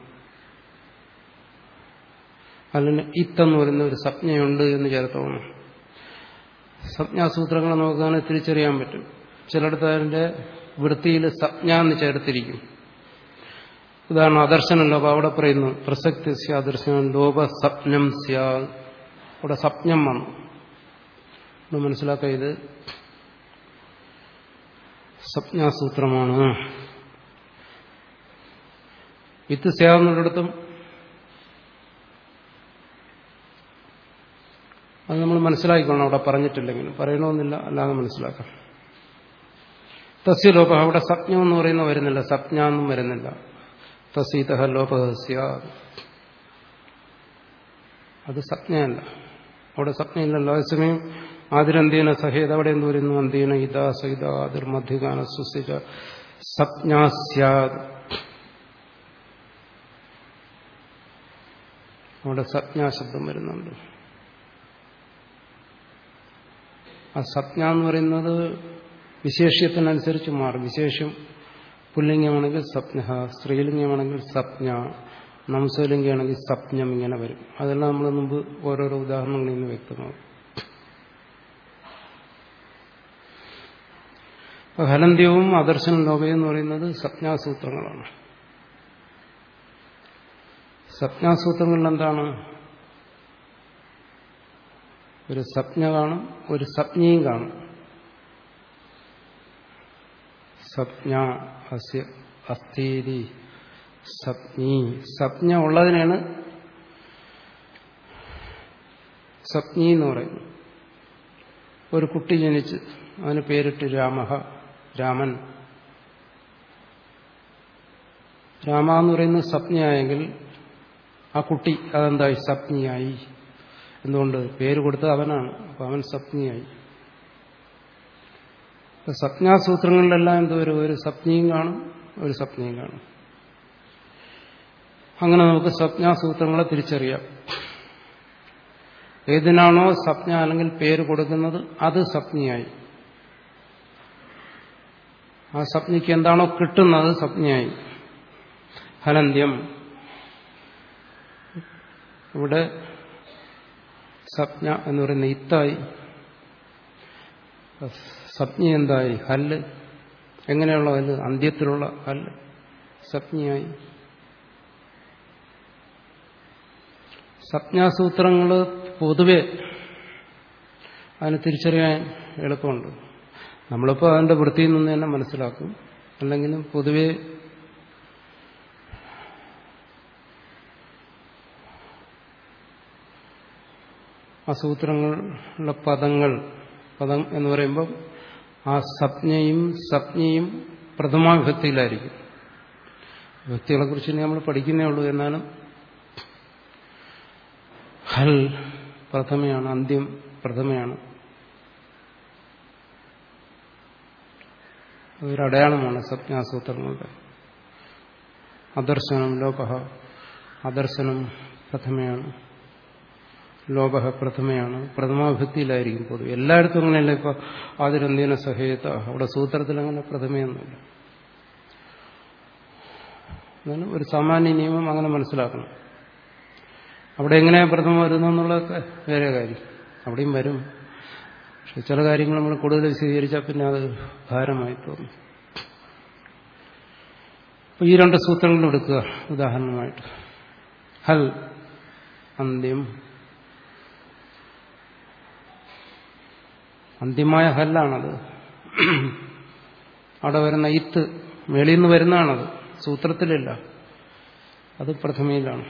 അല്ലെങ്കിൽ ഇത്തെന്ന് പറയുന്ന ഒരു സപ്നയുണ്ട് എന്ന് ചേർത്ത് പോകണം സപ്ഞാസൂത്രങ്ങളെ നോക്കുകയാണെങ്കിൽ തിരിച്ചറിയാൻ പറ്റും ചിലയിടത്ത് അതിന്റെ വൃത്തിയിൽ സപ്ഞ എന്ന് ചേർത്തിരിക്കും ഉദാഹരണം അദർശനം ലോപ അവിടെ പറയുന്നു പ്രസക്തി സ്യാദർശനം ലോപ സ്വപ്നം സ്യാദ് അവിടെ സ്വപ്നം വന്നു നമ്മൾ മനസ്സിലാക്കുക ഇത് സ്വപ്നാസൂത്രമാണ് വിത്ത് സ്യാവുന്നിടത്തും അത് നമ്മൾ മനസ്സിലാക്കിക്കോണം അവിടെ പറഞ്ഞിട്ടില്ലെങ്കിലും പറയണമെന്നില്ല അല്ലാതെ മനസ്സിലാക്കാം തസ്യ ലോപ അവിടെ സ്വപ്നം എന്ന് പറയുന്ന വരുന്നില്ല സ്വപ്ന എന്നും വരുന്നില്ല തസീത ലോപഹസ്യ അത് സ്വപ്നയല്ല അവിടെ സ്വപ്നയില്ലല്ലോ അതേസമയം ആതിരന്തീന സഹേത അവിടെ എന്ത് വരുന്നു അന്തീന ഇത സഹിത ആതിർ മധ്യഗാന സുസിക സപ്ഞാസ്യാദ് അവിടെ സപ്ഞാശബ്ദം വരുന്നുണ്ട് ആ സപ്ഞ എന്ന് പറയുന്നത് വിശേഷ്യത്തിനനുസരിച്ച് മാറും വിശേഷം പുല്ലിംഗമാണെങ്കിൽ സപ്ന സ്ത്രീലിംഗമാണെങ്കിൽ സപ്ഞ നംസലിംഗമാണെങ്കിൽ സപ്ഞം ഇങ്ങനെ വരും അതെല്ലാം നമ്മൾ മുമ്പ് ഓരോരോ ഉദാഹരണങ്ങളിൽ നിന്ന് വ്യക്തമാകും ഹലന്ത്യവും അദർശനം ലോകയും എന്ന് പറയുന്നത് സപ്ഞാസൂത്രങ്ങളാണ് സപ്ഞാസൂത്രങ്ങളിൽ എന്താണ് ഒരു സപ്ഞ കാണും ഒരു സപ്ഞയും കാണും സപ്ഞ അസ്യ അസ്ഥീതി സപ്ഞി സപ്ഞ ഉള്ളതിനാണ് സപ്ഞി എന്ന് പറയുന്നത് ഒരു കുട്ടി ജനിച്ച് അവന് പേരിട്ട് രാമഹ രാമൻ രാമ എന്ന് പറയുന്നത് സപ്ഞയായെങ്കിൽ ആ കുട്ടി അതെന്തായി സപ്ഞിയായി എന്തുകൊണ്ട് പേര് കൊടുത്തത് അവനാണ് അപ്പൊ അവൻ സപ്ഞിയായി സപ്ഞാസൂത്രങ്ങളിലെല്ലാം എന്തോ ഒരു ഒരു സപ്ഞയും കാണും ഒരു സപ്ഞയും കാണും അങ്ങനെ നമുക്ക് സപ്ഞാസൂത്രങ്ങളെ തിരിച്ചറിയാം ഏതിനാണോ സപ്ഞ അല്ലെങ്കിൽ പേര് കൊടുക്കുന്നത് അത് സപ്ഞയായി ആ സപ്ഞയ്ക്ക് എന്താണോ കിട്ടുന്നത് സപ്ഞയായി ഹലന്ത്യം ഇവിടെ സപ്ഞ എന്ന് പറയുന്ന ഇത്തായി സപ്ഞ എന്തായി ഹല്ല് എങ്ങനെയുള്ള ഹല്ല് അന്ത്യത്തിലുള്ള ഹല്ല് സപ്ഞയായി സപ്ഞാസൂത്രങ്ങൾ പൊതുവെ അതിന് തിരിച്ചറിയാൻ എളുപ്പമുണ്ട് നമ്മളിപ്പോൾ അതിൻ്റെ വൃത്തിയിൽ നിന്ന് തന്നെ മനസ്സിലാക്കും അല്ലെങ്കിലും പൊതുവെ ആ സൂത്രങ്ങളിലെ പദങ്ങൾ പദം എന്ന് പറയുമ്പോൾ ആ സപ്ഞയും സപ്ഞയും പ്രഥമാ വിഭക്തിയിലായിരിക്കും വ്യക്തികളെ കുറിച്ച് നമ്മൾ പഠിക്കുന്നേ ഉള്ളൂ എന്നാലും ഹൽ പ്രഥമയാണ് അന്ത്യം പ്രഥമയാണ് അതൊരു അടയാളമാണ് സപ്ഞാസൂത്രങ്ങളുടെ അദർശനം ലോപ അദർശനം പ്രഥമയാണ് ലോപ പ്രഥമയാണ് പ്രഥമാഭിക്തിയിലായിരിക്കും പൊതുവെ എല്ലായിടത്തും അങ്ങനെയല്ല ഇപ്പൊ ആതിരന്തിന സഹേത അവിടെ സൂത്രത്തിൽ അങ്ങനെ പ്രഥമയൊന്നുമില്ല എന്നാലും ഒരു സാമാന്യ നിയമം അങ്ങനെ മനസ്സിലാക്കണം അവിടെ എങ്ങനെയാണ് പ്രഥമ വരുന്നത് എന്നുള്ളതൊക്കെ വേറെ കാര്യം അവിടെയും വരും പക്ഷെ ചില കാര്യങ്ങൾ നമ്മൾ കൂടുതൽ വിശദീകരിച്ചാൽ പിന്നെ അത് ഭാരമായി തോന്നും അപ്പൊ ഈ രണ്ട് സൂത്രങ്ങൾ എടുക്കുക ഉദാഹരണമായിട്ട് ഹൽ അന്ത്യം അന്ത്യമായ ഹല്ലാണത് അവിടെ വരുന്ന ഇത്ത് മേളിൽ നിന്ന് വരുന്നതാണത് സൂത്രത്തിലില്ല അത് പ്രഥമയിലാണ്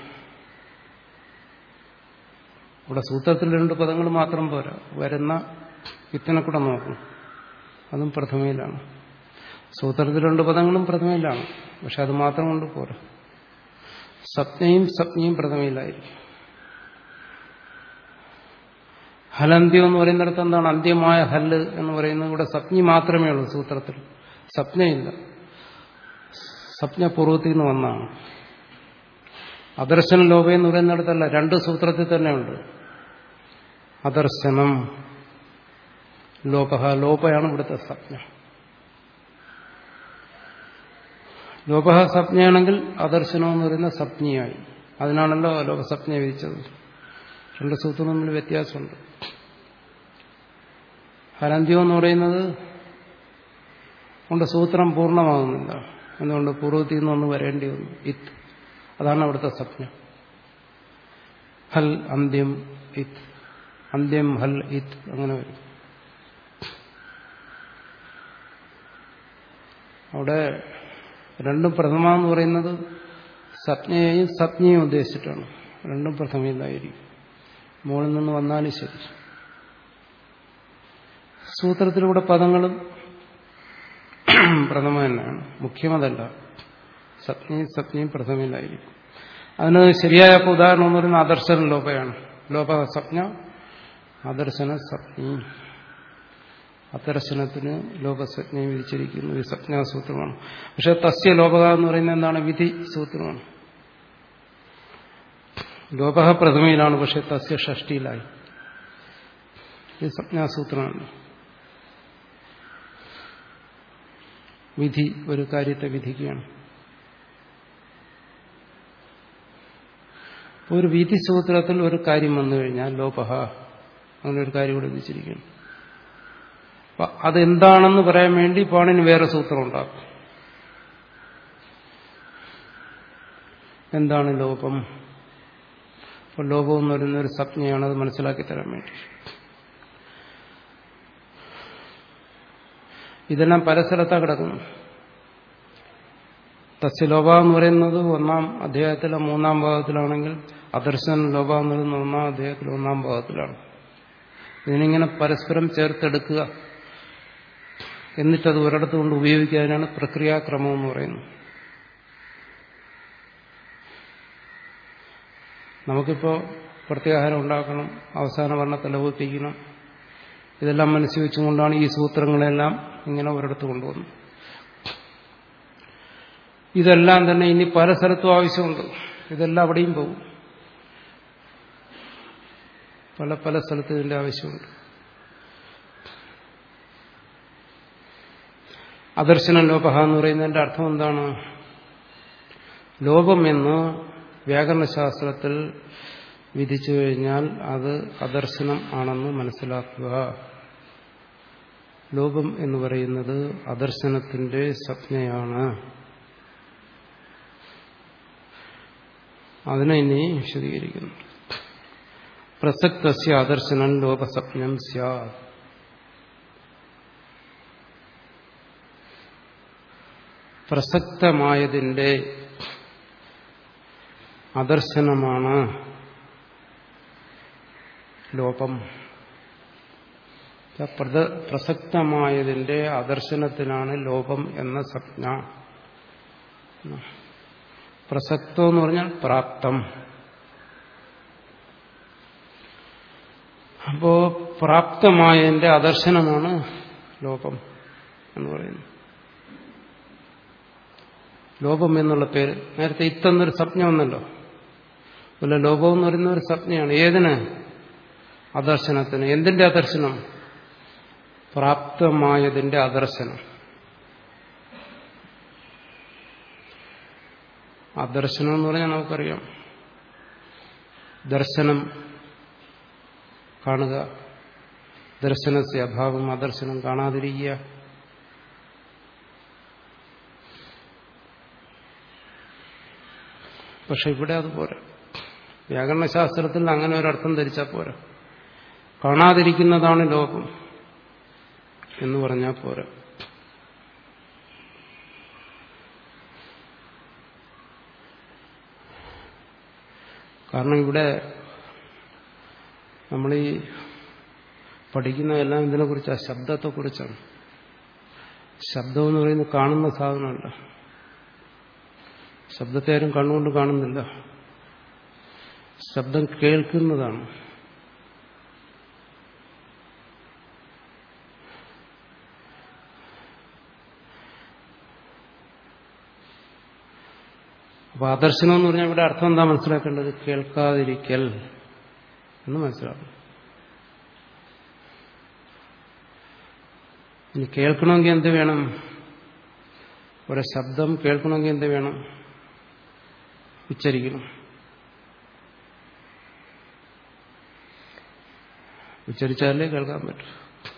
ഇവിടെ സൂത്രത്തിൽ രണ്ട് പദങ്ങൾ മാത്രം പോരാ വരുന്ന ഇത്തിനെ കൂടെ നോക്കണം അതും പ്രഥമയിലാണ് സൂത്രത്തിൽ രണ്ട് പദങ്ങളും പ്രഥമയിലാണ് പക്ഷെ അത് മാത്രം കൊണ്ട് പോരാ സപ്നയും സപ്നയും പ്രഥമയിലായിരിക്കും ഹലന്ത്യം എന്ന് പറയുന്നിടത്ത് എന്താണ് അന്ത്യമായ ഹല്ല് എന്ന് പറയുന്നത് ഇവിടെ സപ്നി മാത്രമേ ഉള്ളൂ സൂത്രത്തിൽ സപ്നയില്ല സപ്ന പൂർവ്വത്തിൽ നിന്ന് വന്നാണ് അദർശന ലോപ എന്ന് പറയുന്നിടത്തല്ല രണ്ട് സൂത്രത്തിൽ തന്നെ ഉണ്ട് അദർശനം ലോപ ലോപയാണ് ഇവിടുത്തെ സപ്ന ലോപ സപ്നയാണെങ്കിൽ അദർശനം എന്ന് പറയുന്ന സപ്നിയായി അതിനാണല്ലോ ലോകസപ്ന വിധിച്ചത് രണ്ട് സൂത്രം തമ്മിൽ വ്യത്യാസമുണ്ട് ഹരന്ത്യം എന്ന് പറയുന്നത് കൊണ്ട് സൂത്രം പൂർണ്ണമാകുന്നില്ല എന്തുകൊണ്ട് പൂർവ്വത്തിൽ നിന്നൊന്ന് വരേണ്ടി വന്നു ഇത്ത് അതാണ് അവിടുത്തെ സ്വപ്നം ഹൽ അന്ത്യം ഇത്ത് അന്ത്യം ഹൽ ഇത്ത് അങ്ങനെ വരും അവിടെ രണ്ടും പ്രഥമ എന്ന് പറയുന്നത് സപ്നയെയും സപ്നയെയും ഉദ്ദേശിച്ചിട്ടാണ് രണ്ടും പ്രഥമയിലായിരിക്കും മുകളിൽ നിന്ന് വന്നാലും ശരി സൂത്രത്തിലൂടെ പദങ്ങളും പ്രഥമ തന്നെയാണ് മുഖ്യമതല്ല സപ്നയും സപ്നയും പ്രഥമയിലായിരിക്കും അതിന് ശരിയായ ഉദാഹരണം എന്ന് പറയുന്നത് ആദർശന ലോപയാണ് ലോപ സ്വപ്ന ആദർശന സ്വപ്നി അദർശനത്തിന് ലോകസ്വപ്നയും വിധിച്ചിരിക്കുന്നു ഇത് സ്വപ്നാസൂത്രമാണ് പക്ഷെ തസ്യ ലോപക എന്ന് പറയുന്നത് എന്താണ് വിധി സൂത്രമാണ് ലോപ പ്രഥമയിലാണ് പക്ഷെ തസ്യ ഷഷ്ടിയിലായി ഇത് സ്വപ്നാസൂത്രമാണ് വിധി ഒരു കാര്യത്തെ വിധിക്കുകയാണ് ഒരു വിധി സൂത്രത്തിൽ ഒരു കാര്യം വന്നു കഴിഞ്ഞാൽ ലോപഹ അങ്ങനെ ഒരു കാര്യം കൂടെ വിധിച്ചിരിക്കുകയാണ് അപ്പൊ അതെന്താണെന്ന് പറയാൻ വേണ്ടി പാണിന് വേറെ സൂത്രം ഉണ്ടാക്കും എന്താണ് ലോപം അപ്പൊ ലോപം എന്ന് പറയുന്ന ഒരു സംജ്ഞയാണ് അത് മനസ്സിലാക്കി തരാൻ വേണ്ടി ഇതെല്ലാം പല സ്ഥലത്താണ് കിടക്കുന്നു തസ്യലോപ എന്ന് പറയുന്നത് ഒന്നാം അധ്യായത്തിലെ മൂന്നാം ഭാഗത്തിലാണെങ്കിൽ അദർശന ലോപ എന്ന് പറയുന്നത് ഒന്നാം അധ്യായത്തിലെ ഒന്നാം ഭാഗത്തിലാണ് ഇതിനിങ്ങനെ പരസ്പരം ചേർത്തെടുക്കുക എന്നിട്ടത് ഒരിടത്ത് കൊണ്ട് ഉപയോഗിക്കാനാണ് പ്രക്രിയാക്രമം എന്ന് പറയുന്നത് നമുക്കിപ്പോൾ പ്രത്യാഹാരം ഉണ്ടാക്കണം അവസാന വർണ്ണത്തെ ലഘൂപ്പിക്കണം ഇതെല്ലാം മനസ്സിൽ വെച്ചുകൊണ്ടാണ് ഈ സൂത്രങ്ങളെല്ലാം ഇങ്ങനെ ഒരിടത്ത് കൊണ്ടുവന്നത് ഇതെല്ലാം തന്നെ ഇനി പല സ്ഥലത്തും ആവശ്യമുണ്ട് ഇതെല്ലാം അവിടെയും പോകും പല പല സ്ഥലത്ത് ഇതിന്റെ ആവശ്യമുണ്ട് അദർശന ലോപഹ എന്ന് പറയുന്നതിന്റെ അർത്ഥം എന്താണ് ലോപം എന്ന് വ്യാകരണശാസ്ത്രത്തിൽ വിധിച്ചു കഴിഞ്ഞാൽ അത് അദർശനം ആണെന്ന് മനസ്സിലാക്കുക ലോകം എന്ന് പറയുന്നത് അദർശനത്തിന്റെ സ്വപ്നയാണ് അതിനെ ഇനി വിശദീകരിക്കുന്നു പ്രസക്തസ്യ അദർശനം ലോകസ്വപ്നം സ്യാത് പ്രസക്തമായതിന്റെ അദർശനമാണ് ലോപം പ്രസക്തമായതിന്റെ ആദർശനത്തിനാണ് ലോപം എന്ന സംജ്ഞ പ്രസക്തം എന്ന് പറഞ്ഞാൽ പ്രാപ്തം അപ്പോ പ്രാപ്തമായതിന്റെ ആദർശനമാണ് ലോപം എന്ന് പറയുന്നത് ലോപം എന്നുള്ള പേര് നേരത്തെ ഇത്തെന്നൊരു സംജ്ഞ വന്നല്ലോ അല്ല ലോപം എന്ന് പറയുന്ന ഒരു സംജ്ഞയാണ് ഏതിന് അദർശനത്തിന് എന്തിന്റെ അദർശനം പ്രാപ്തമായതിന്റെ അദർശനം അദർശനം എന്ന് പറഞ്ഞാൽ നമുക്കറിയാം ദർശനം കാണുക ദർശനത്തെ അഭാവം അദർശനം കാണാതിരിക്കുക പക്ഷെ ഇവിടെ അതുപോലെ വ്യാകരണശാസ്ത്രത്തിൽ അങ്ങനെ ഒരർത്ഥം ധരിച്ചാൽ പോരാ കാണാതിരിക്കുന്നതാണ് ലോകം എന്ന് പറഞ്ഞാൽ പോരാ കാരണം ഇവിടെ നമ്മൾ ഈ പഠിക്കുന്നതെല്ലാം ഇതിനെക്കുറിച്ചാണ് ശബ്ദത്തെക്കുറിച്ചാണ് ശബ്ദം എന്ന് പറയുന്നത് കാണുന്ന സാധനമല്ല ശബ്ദത്തെ ആരും കണ്ണുകൊണ്ട് കാണുന്നില്ല ശബ്ദം കേൾക്കുന്നതാണ് അപ്പൊ ആദർശനം എന്ന് പറഞ്ഞാൽ ഇവിടെ അർത്ഥം എന്താ മനസ്സിലാക്കേണ്ടത് കേൾക്കാതിരിക്കൽ എന്ന് മനസ്സിലാക്കണം ഇനി കേൾക്കണമെങ്കിൽ എന്ത് വേണം ഒരു ശബ്ദം കേൾക്കണമെങ്കിൽ എന്ത് വേണം ഉച്ചരിക്കണം ഉച്ചരിച്ചാലേ കേൾക്കാൻ പറ്റൂ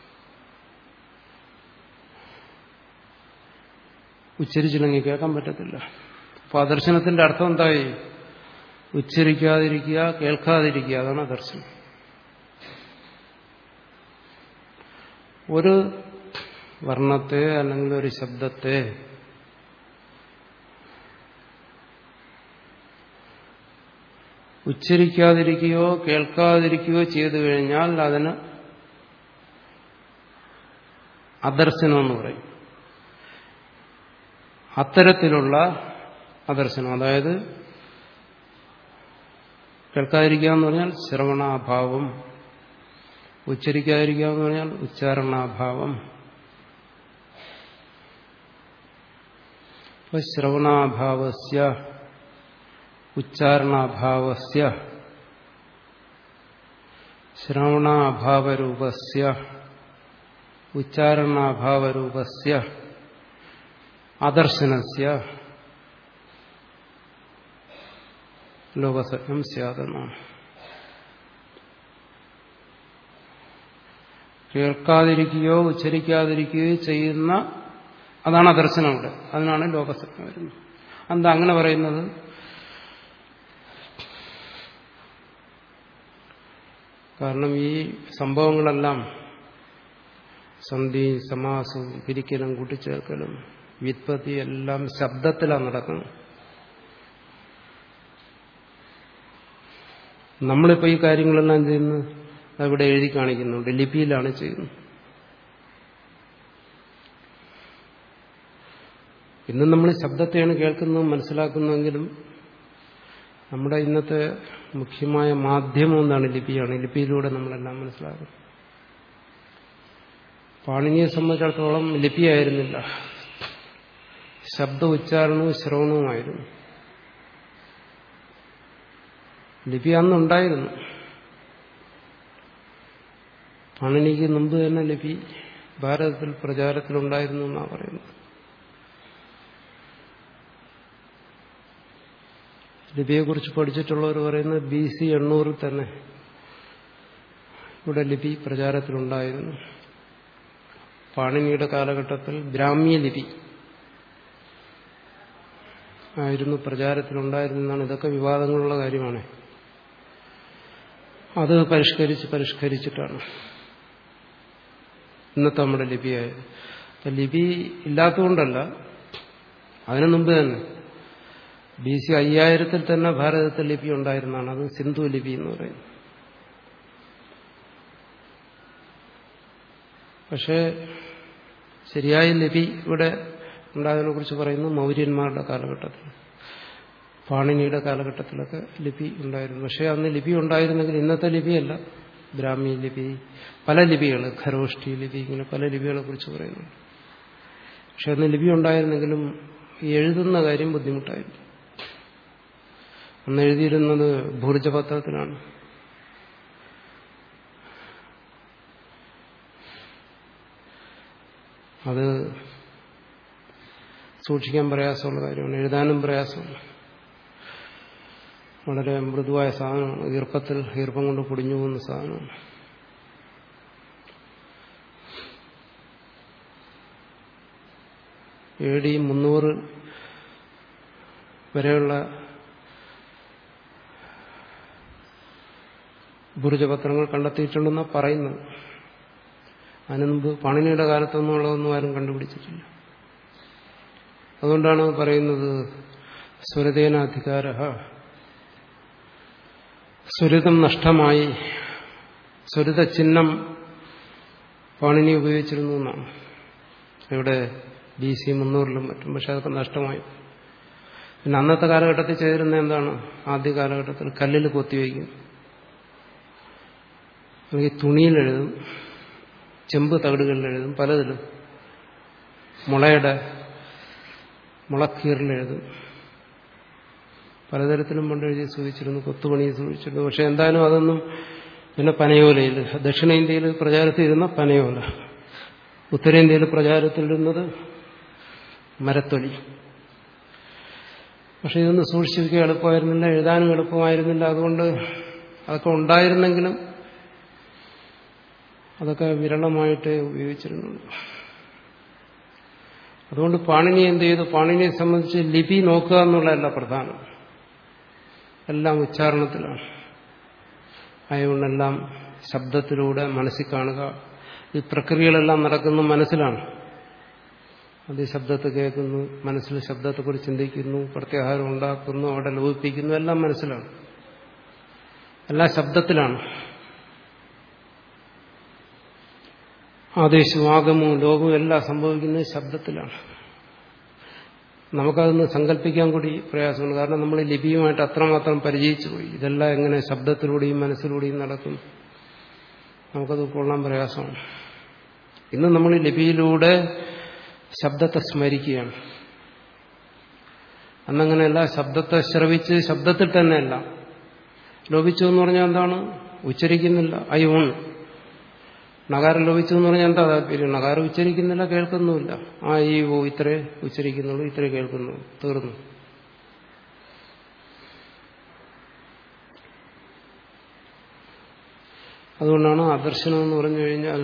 ഉച്ചരിച്ചില്ലെങ്കിൽ കേൾക്കാൻ പറ്റത്തില്ല അപ്പൊ ആ ദർശനത്തിന്റെ അർത്ഥം എന്തായി ഉച്ചരിക്കാതിരിക്കുക കേൾക്കാതിരിക്കുക അതാണ് ദർശനം ഒരു വർണ്ണത്തെ അല്ലെങ്കിൽ ഒരു ശബ്ദത്തെ ഉച്ചരിക്കാതിരിക്കുകയോ കേൾക്കാതിരിക്കുകയോ ചെയ്തു കഴിഞ്ഞാൽ അതിന് അദർശനം എന്ന് പറയും അത്തരത്തിലുള്ള അദർശനം അതായത് കേൾക്കാതിരിക്കുക എന്ന് പറഞ്ഞാൽ ശ്രവണാഭാവം ഉച്ചരിക്കാതിരിക്കുക എന്ന് പറഞ്ഞാൽ ഉച്ചാരണാഭാവം അപ്പൊ ശ്രവണാഭാവസ്യ ഉച്ചാരണാഭാവസ്യ ശ്രവണാഭാവരൂപസ്യ ഉച്ചാരണാഭാവരൂപസ്യ അദർശനസ്യ ലോകസത്യം സ്യാതെന്നാണ് കേൾക്കാതിരിക്കുകയോ ഉച്ചരിക്കാതിരിക്കുകയോ ചെയ്യുന്ന അതാണ് അദർശനം ഇവിടെ അതിനാണ് ലോകസത്യം വരുന്നത് എന്താ അങ്ങനെ പറയുന്നത് കാരണം ഈ സംഭവങ്ങളെല്ലാം സന്ധി സമാസവും പിരിക്കലും കൂട്ടിച്ചേർക്കലും വ്യുത്പത്തി എല്ലാം ശബ്ദത്തിലാണ് നടക്കുന്നത് നമ്മളിപ്പോ ഈ കാര്യങ്ങളെല്ലാം ചെയ്യുന്നത് അവിടെ എഴുതി കാണിക്കുന്നുണ്ട് ലിപിയിലാണ് ചെയ്യുന്നത് ഇന്ന് നമ്മൾ ശബ്ദത്തെയാണ് കേൾക്കുന്നത് മനസ്സിലാക്കുന്നതെങ്കിലും നമ്മുടെ ഇന്നത്തെ മുഖ്യമായ മാധ്യമം എന്താണ് ലിപിയാണ് ലിപിയിലൂടെ നമ്മളെല്ലാം മനസ്സിലാക്കുന്നത് പാണിനിയെ സംബന്ധിച്ചിടത്തോളം ലിപിയായിരുന്നില്ല ശബ്ദ ഉച്ചാരണവും ശ്രവണവുമായിരുന്നു ലിപി അന്നുണ്ടായിരുന്നു പാണിനിക്ക് മുമ്പ് തന്നെ ലിപി ഭാരതത്തിൽ പ്രചാരത്തിലുണ്ടായിരുന്നു എന്നാണ് പറയുന്നത് ലിപിയെക്കുറിച്ച് പഠിച്ചിട്ടുള്ളവർ പറയുന്നത് ബി സി എണ്ണൂറിൽ തന്നെ ഇവിടെ ലിപി പ്രചാരത്തിലുണ്ടായിരുന്നു പാണിനിയുടെ കാലഘട്ടത്തിൽ ബ്രാഹ്മ്യ ലിപി ആയിരുന്നു പ്രചാരത്തിലുണ്ടായിരുന്നെന്നാണ് ഇതൊക്കെ വിവാദങ്ങളുള്ള കാര്യമാണ് അത് പരിഷ്കരിച്ച് പരിഷ്കരിച്ചിട്ടാണ് ഇന്നത്തെ നമ്മുടെ ലിപിയായത് അപ്പം ലിപി ഇല്ലാത്തതുകൊണ്ടല്ല അതിനു മുമ്പ് തന്നെ ബി സി അയ്യായിരത്തിൽ തന്നെ ഭാരതത്തിൽ ലിപി ഉണ്ടായിരുന്നതാണ് അത് സിന്ധു ലിപി എന്ന് പറയുന്നത് പക്ഷേ ശരിയായ ലിപി ഇവിടെ ഉണ്ടായതിനെ കുറിച്ച് പറയുന്നു മൗര്യന്മാരുടെ കാലഘട്ടത്തിൽ പാണിനിയുടെ കാലഘട്ടത്തിലൊക്കെ ലിപി ഉണ്ടായിരുന്നു പക്ഷേ അന്ന് ലിപി ഉണ്ടായിരുന്നെങ്കിൽ ഇന്നത്തെ ലിപിയല്ല ബ്രാഹ്മി ലിപി പല ലിപികൾ ഖരോഷ്ടി ലിപി ഇങ്ങനെ പല ലിപികളെ കുറിച്ച് പറയുന്നുണ്ട് പക്ഷെ അന്ന് ലിപി ഉണ്ടായിരുന്നെങ്കിലും എഴുതുന്ന കാര്യം ബുദ്ധിമുട്ടായിരുന്നു അന്ന് എഴുതിയിരുന്നത് ഭൂർജപത്രത്തിലാണ് അത് സൂക്ഷിക്കാൻ പ്രയാസമുള്ള കാര്യമാണ് എഴുതാനും പ്രയാസമാണ് വളരെ മൃദുവായ സാധനമാണ് ഈർപ്പത്തിൽ ഈർപ്പം കൊണ്ട് പൊടിഞ്ഞു പോകുന്ന സാധനമാണ് എ ഡി മുന്നൂറ് വരെയുള്ള ഭുരുജപത്രങ്ങൾ കണ്ടെത്തിയിട്ടുണ്ടെന്ന് പറയുന്നു അതിനുമുമ്പ് പണിനിയുടെ കാലത്തൊന്നുമുള്ളതൊന്നും ആരും കണ്ടുപിടിച്ചിട്ടില്ല അതുകൊണ്ടാണ് പറയുന്നത് സ്വരതേനാധികാര സ്വരിതം നഷ്ടമായി സ്വരിത ചിഹ്നം പാണിനി ഉപയോഗിച്ചിരുന്നു എന്നാണ് ഇവിടെ ബി സി മുന്നൂറിലും മറ്റും പക്ഷെ അതൊക്കെ നഷ്ടമായി പിന്നെ അന്നത്തെ കാലഘട്ടത്തിൽ ചെയ്തിരുന്ന എന്താണ് ആദ്യ കാലഘട്ടത്തിൽ കല്ലിൽ കൊത്തിവയ്ക്കും അല്ലെങ്കിൽ തുണിയിലെഴുതും ചെമ്പ് തകിടുകളിൽ എഴുതും പലതിലും മുളയുടെ മുളക്കീറിലെഴുതും പലതരത്തിലും പണ്ട് എഴുതി സൂചിച്ചിരുന്നു കൊത്തുപണി സൂചിച്ചിരുന്നു പക്ഷെ എന്തായാലും അതൊന്നും പിന്നെ പനയോലയിൽ ദക്ഷിണേന്ത്യയിൽ പ്രചാരത്തിലിരുന്ന പനയോല ഉത്തരേന്ത്യയിൽ പ്രചാരത്തിലിരുന്നത് മരത്തൊലി പക്ഷെ ഇതൊന്നും സൂക്ഷിച്ചു വയ്ക്കാൻ എളുപ്പമായിരുന്നില്ല എഴുതാനും എളുപ്പമായിരുന്നില്ല അതുകൊണ്ട് അതൊക്കെ ഉണ്ടായിരുന്നെങ്കിലും അതൊക്കെ വിരളമായിട്ട് ഉപയോഗിച്ചിരുന്നുള്ളൂ അതുകൊണ്ട് പാണിനി എന്ത് ചെയ്തു പാണിനിയെ സംബന്ധിച്ച് ലിപി നോക്കുക എന്നുള്ളതല്ല പ്രധാനം എല്ലാം ഉച്ചാരണത്തിലാണ് ആയതുകൊണ്ടെല്ലാം ശബ്ദത്തിലൂടെ മനസ്സിൽ കാണുക ഈ പ്രക്രിയകളെല്ലാം നടക്കുന്ന മനസ്സിലാണ് അത് ഈ ശബ്ദത്തെ കേൾക്കുന്നു മനസ്സിൽ ശബ്ദത്തെക്കുറിച്ച് ചിന്തിക്കുന്നു പ്രത്യാഹാരം ഉണ്ടാക്കുന്നു അവിടെ ലോപിപ്പിക്കുന്നു എല്ലാം മനസ്സിലാണ് എല്ലാം ശബ്ദത്തിലാണ് ആദേശവും ആഗമവും ലോകവും എല്ലാം സംഭവിക്കുന്നത് ശബ്ദത്തിലാണ് നമുക്കതൊന്ന് സങ്കല്പിക്കാൻ കൂടി പ്രയാസമാണ് കാരണം നമ്മൾ ലിപിയുമായിട്ട് അത്രമാത്രം പരിചയിച്ചു പോയി ഇതെല്ലാം എങ്ങനെ ശബ്ദത്തിലൂടെയും മനസ്സിലൂടെയും നടക്കും നമുക്കത് ഉൾക്കൊള്ളാൻ പ്രയാസമാണ് ഇന്ന് നമ്മൾ ലിപിയിലൂടെ ശബ്ദത്തെ സ്മരിക്കുകയാണ് അന്നങ്ങനെയല്ല ശബ്ദത്തെ ശ്രവിച്ച് ശബ്ദത്തിൽ തന്നെയല്ല ലോപിച്ചു എന്ന് പറഞ്ഞാൽ എന്താണ് ഉച്ചരിക്കുന്നില്ല അയ്യോൺ നഗാരം ലോപിച്ചു എന്ന് പറഞ്ഞാൽ എന്താ താല്പര്യം നഗാരം ഉച്ചരിക്കുന്നില്ല കേൾക്കുന്നുമില്ല ആ ഈ ഓ ഇത്രേ ഉച്ചരിക്കുന്നുള്ളൂ ഇത്രേ കേൾക്കുന്നു തീർന്നു അതുകൊണ്ടാണ് അദർശനം എന്ന് പറഞ്ഞു കഴിഞ്ഞാൽ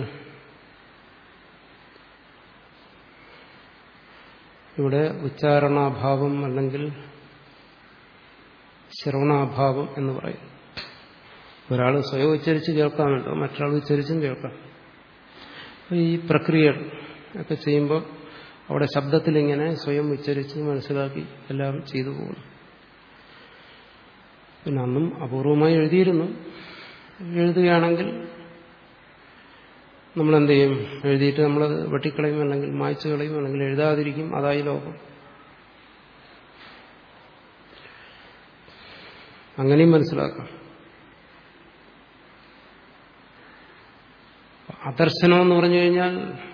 ഇവിടെ ഉച്ചാരണാഭാവം അല്ലെങ്കിൽ ശ്രവണാഭാവം എന്ന് പറയും ഒരാൾ സ്വയം ഉച്ചരിച്ച് കേൾക്കാമല്ലോ മറ്റൊരാൾ ഉച്ചരിച്ചും കേൾക്കാം അപ്പോൾ ഈ പ്രക്രിയകൾ ഒക്കെ ചെയ്യുമ്പോൾ അവിടെ ശബ്ദത്തിലിങ്ങനെ സ്വയം ഉച്ചരിച്ച് മനസ്സിലാക്കി എല്ലാം ചെയ്തു പോകുന്നു പിന്നെ അന്നും അപൂർവമായി എഴുതിയിരുന്നു എഴുതുകയാണെങ്കിൽ നമ്മളെന്ത് ചെയ്യും എഴുതിയിട്ട് നമ്മളത് വെട്ടിക്കളയും അല്ലെങ്കിൽ മായ്ച്ചു കളയും അല്ലെങ്കിൽ എഴുതാതിരിക്കും അതായി ലോകം അങ്ങനെയും മനസ്സിലാക്കാം അദർശനം എന്ന് പറഞ്ഞു കഴിഞ്ഞാൽ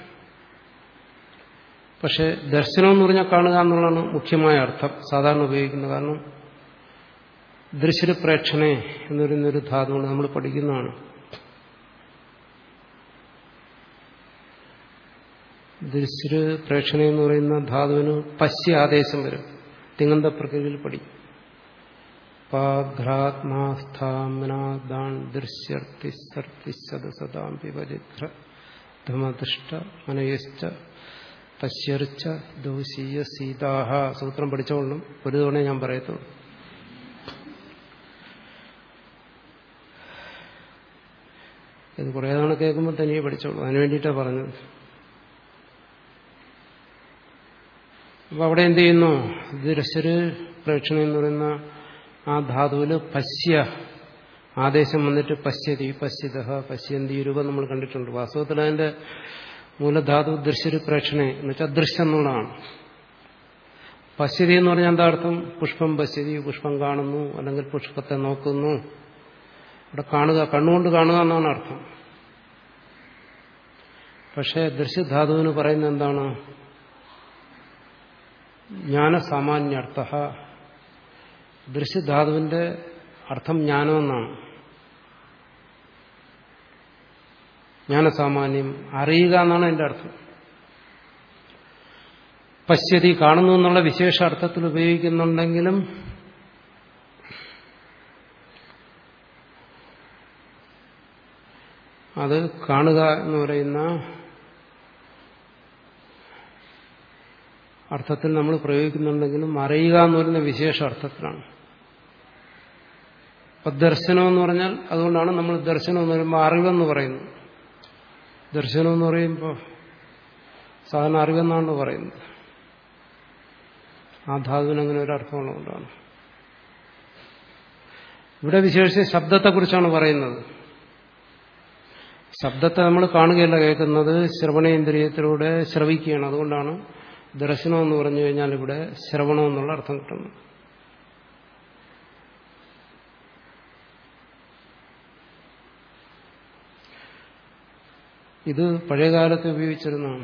പക്ഷെ ദർശനം എന്ന് പറഞ്ഞാൽ കാണുക എന്നുള്ളതാണ് മുഖ്യമായ അർത്ഥം സാധാരണ ഉപയോഗിക്കുന്നത് കാരണം ദൃശ്യപ്രേക്ഷണേ എന്ന് പറയുന്നൊരു ധാതുവാണ് നമ്മൾ പഠിക്കുന്നതാണ് ദൃശ്യ പ്രേക്ഷണ എന്ന് പറയുന്ന ധാതുവിന് പശ്യ ആദേശം വരും തിങ്ങന്ത പ്രകൃതിയിൽ പഠിക്കും പാഘ്രാത്മാസ്ഥാമനാദാൻ ദൃശ്യർത്തിസർത്തിസദസദാം പിപരിഘ്ര ധമദൃഷ്ട മനയശ്ച പശ്യർച്ച ദോഷീയ സീതാഹ സൂത്രം പഠിച്ചോളും ഒരു തവണ ഞാൻ പറയത്തുള്ളൂ ഇത് കുറേ തവണ കേൾക്കുമ്പോൾ തനിയെ പഠിച്ചോളൂ അതിനു വേണ്ടിയിട്ടാണ് പറഞ്ഞത് അപ്പൊ അവിടെ എന്ത് ചെയ്യുന്നു ദൃശ്യര് പ്രേക്ഷണ എന്ന് പറയുന്ന ആ ധാതുവിൽ പശ്യ ആദേശം വന്നിട്ട് പശ്യതി പശ്യത പശ്യന്തി രൂപം നമ്മൾ കണ്ടിട്ടുണ്ട് വാസ്തവത്തിൽ അതിന്റെ മൂലധാതു ദൃശ്യര് പ്രേക്ഷണേ എന്ന് വെച്ചാൽ ദൃശ്യം എന്നുള്ളതാണ് പശ്യതി എന്ന് പറഞ്ഞാൽ എന്താ അർത്ഥം പുഷ്പം പശ്യതി പുഷ്പം കാണുന്നു അല്ലെങ്കിൽ പുഷ്പത്തെ നോക്കുന്നു ഇവിടെ കാണുക കണ്ണുകൊണ്ട് കാണുക എന്നാണ് അർത്ഥം പക്ഷേ ദൃശ്യധാതുവിന് പറയുന്നത് എന്താണ് ജ്ഞാനസാമാന്യർത്ഥ ദൃശ്യധാതുവിന്റെ അർത്ഥം ജ്ഞാനമെന്നാണ് ജ്ഞാനസാമാന്യം അറിയുക എന്നാണ് എൻ്റെ അർത്ഥം പശ്യതി കാണുന്നു എന്നുള്ള വിശേഷ അർത്ഥത്തിൽ ഉപയോഗിക്കുന്നുണ്ടെങ്കിലും അത് കാണുക എന്ന് പറയുന്ന അർത്ഥത്തിൽ നമ്മൾ പ്രയോഗിക്കുന്നുണ്ടെങ്കിലും അറിയുക എന്ന് പറയുന്ന വിശേഷ അർത്ഥത്തിലാണ് അപ്പൊ ദർശനം എന്ന് പറഞ്ഞാൽ അതുകൊണ്ടാണ് നമ്മൾ ദർശനം എന്ന് പറയുമ്പോൾ അറിവെന്ന് പറയുന്നത് ദർശനം എന്ന് പറയുമ്പോൾ സാധാരണ അറിവെന്നാണ് പറയുന്നത് ആ ധാതുവിന് അങ്ങനെ ഒരു അർത്ഥമുള്ളതുകൊണ്ടാണ് ഇവിടെ വിശേഷിച്ച് ശബ്ദത്തെക്കുറിച്ചാണ് പറയുന്നത് ശബ്ദത്തെ നമ്മൾ കാണുകയല്ല കേൾക്കുന്നത് ശ്രവണേന്ദ്രിയത്തിലൂടെ ശ്രവിക്കുകയാണ് അതുകൊണ്ടാണ് ദർശനം എന്ന് പറഞ്ഞു കഴിഞ്ഞാൽ ഇവിടെ ശ്രവണം എന്നുള്ള അർത്ഥം കിട്ടുന്നത് ഇത് പഴയകാലത്ത് ഉപയോഗിച്ചിരുന്നതാണ്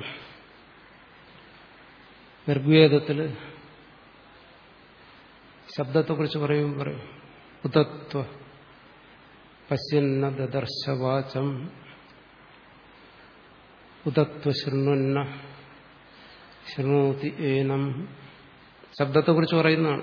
ഋഗ്വേദത്തിൽ ശബ്ദത്തെക്കുറിച്ച് പറയുമ്പോൾ പറയും ഉദത്വ പശ്യന്ന ദദർശവാചം ഉദത്വ ശൃണ്വന്ന ശൃണോതി ഏനം ശബ്ദത്തെക്കുറിച്ച് പറയുന്നതാണ്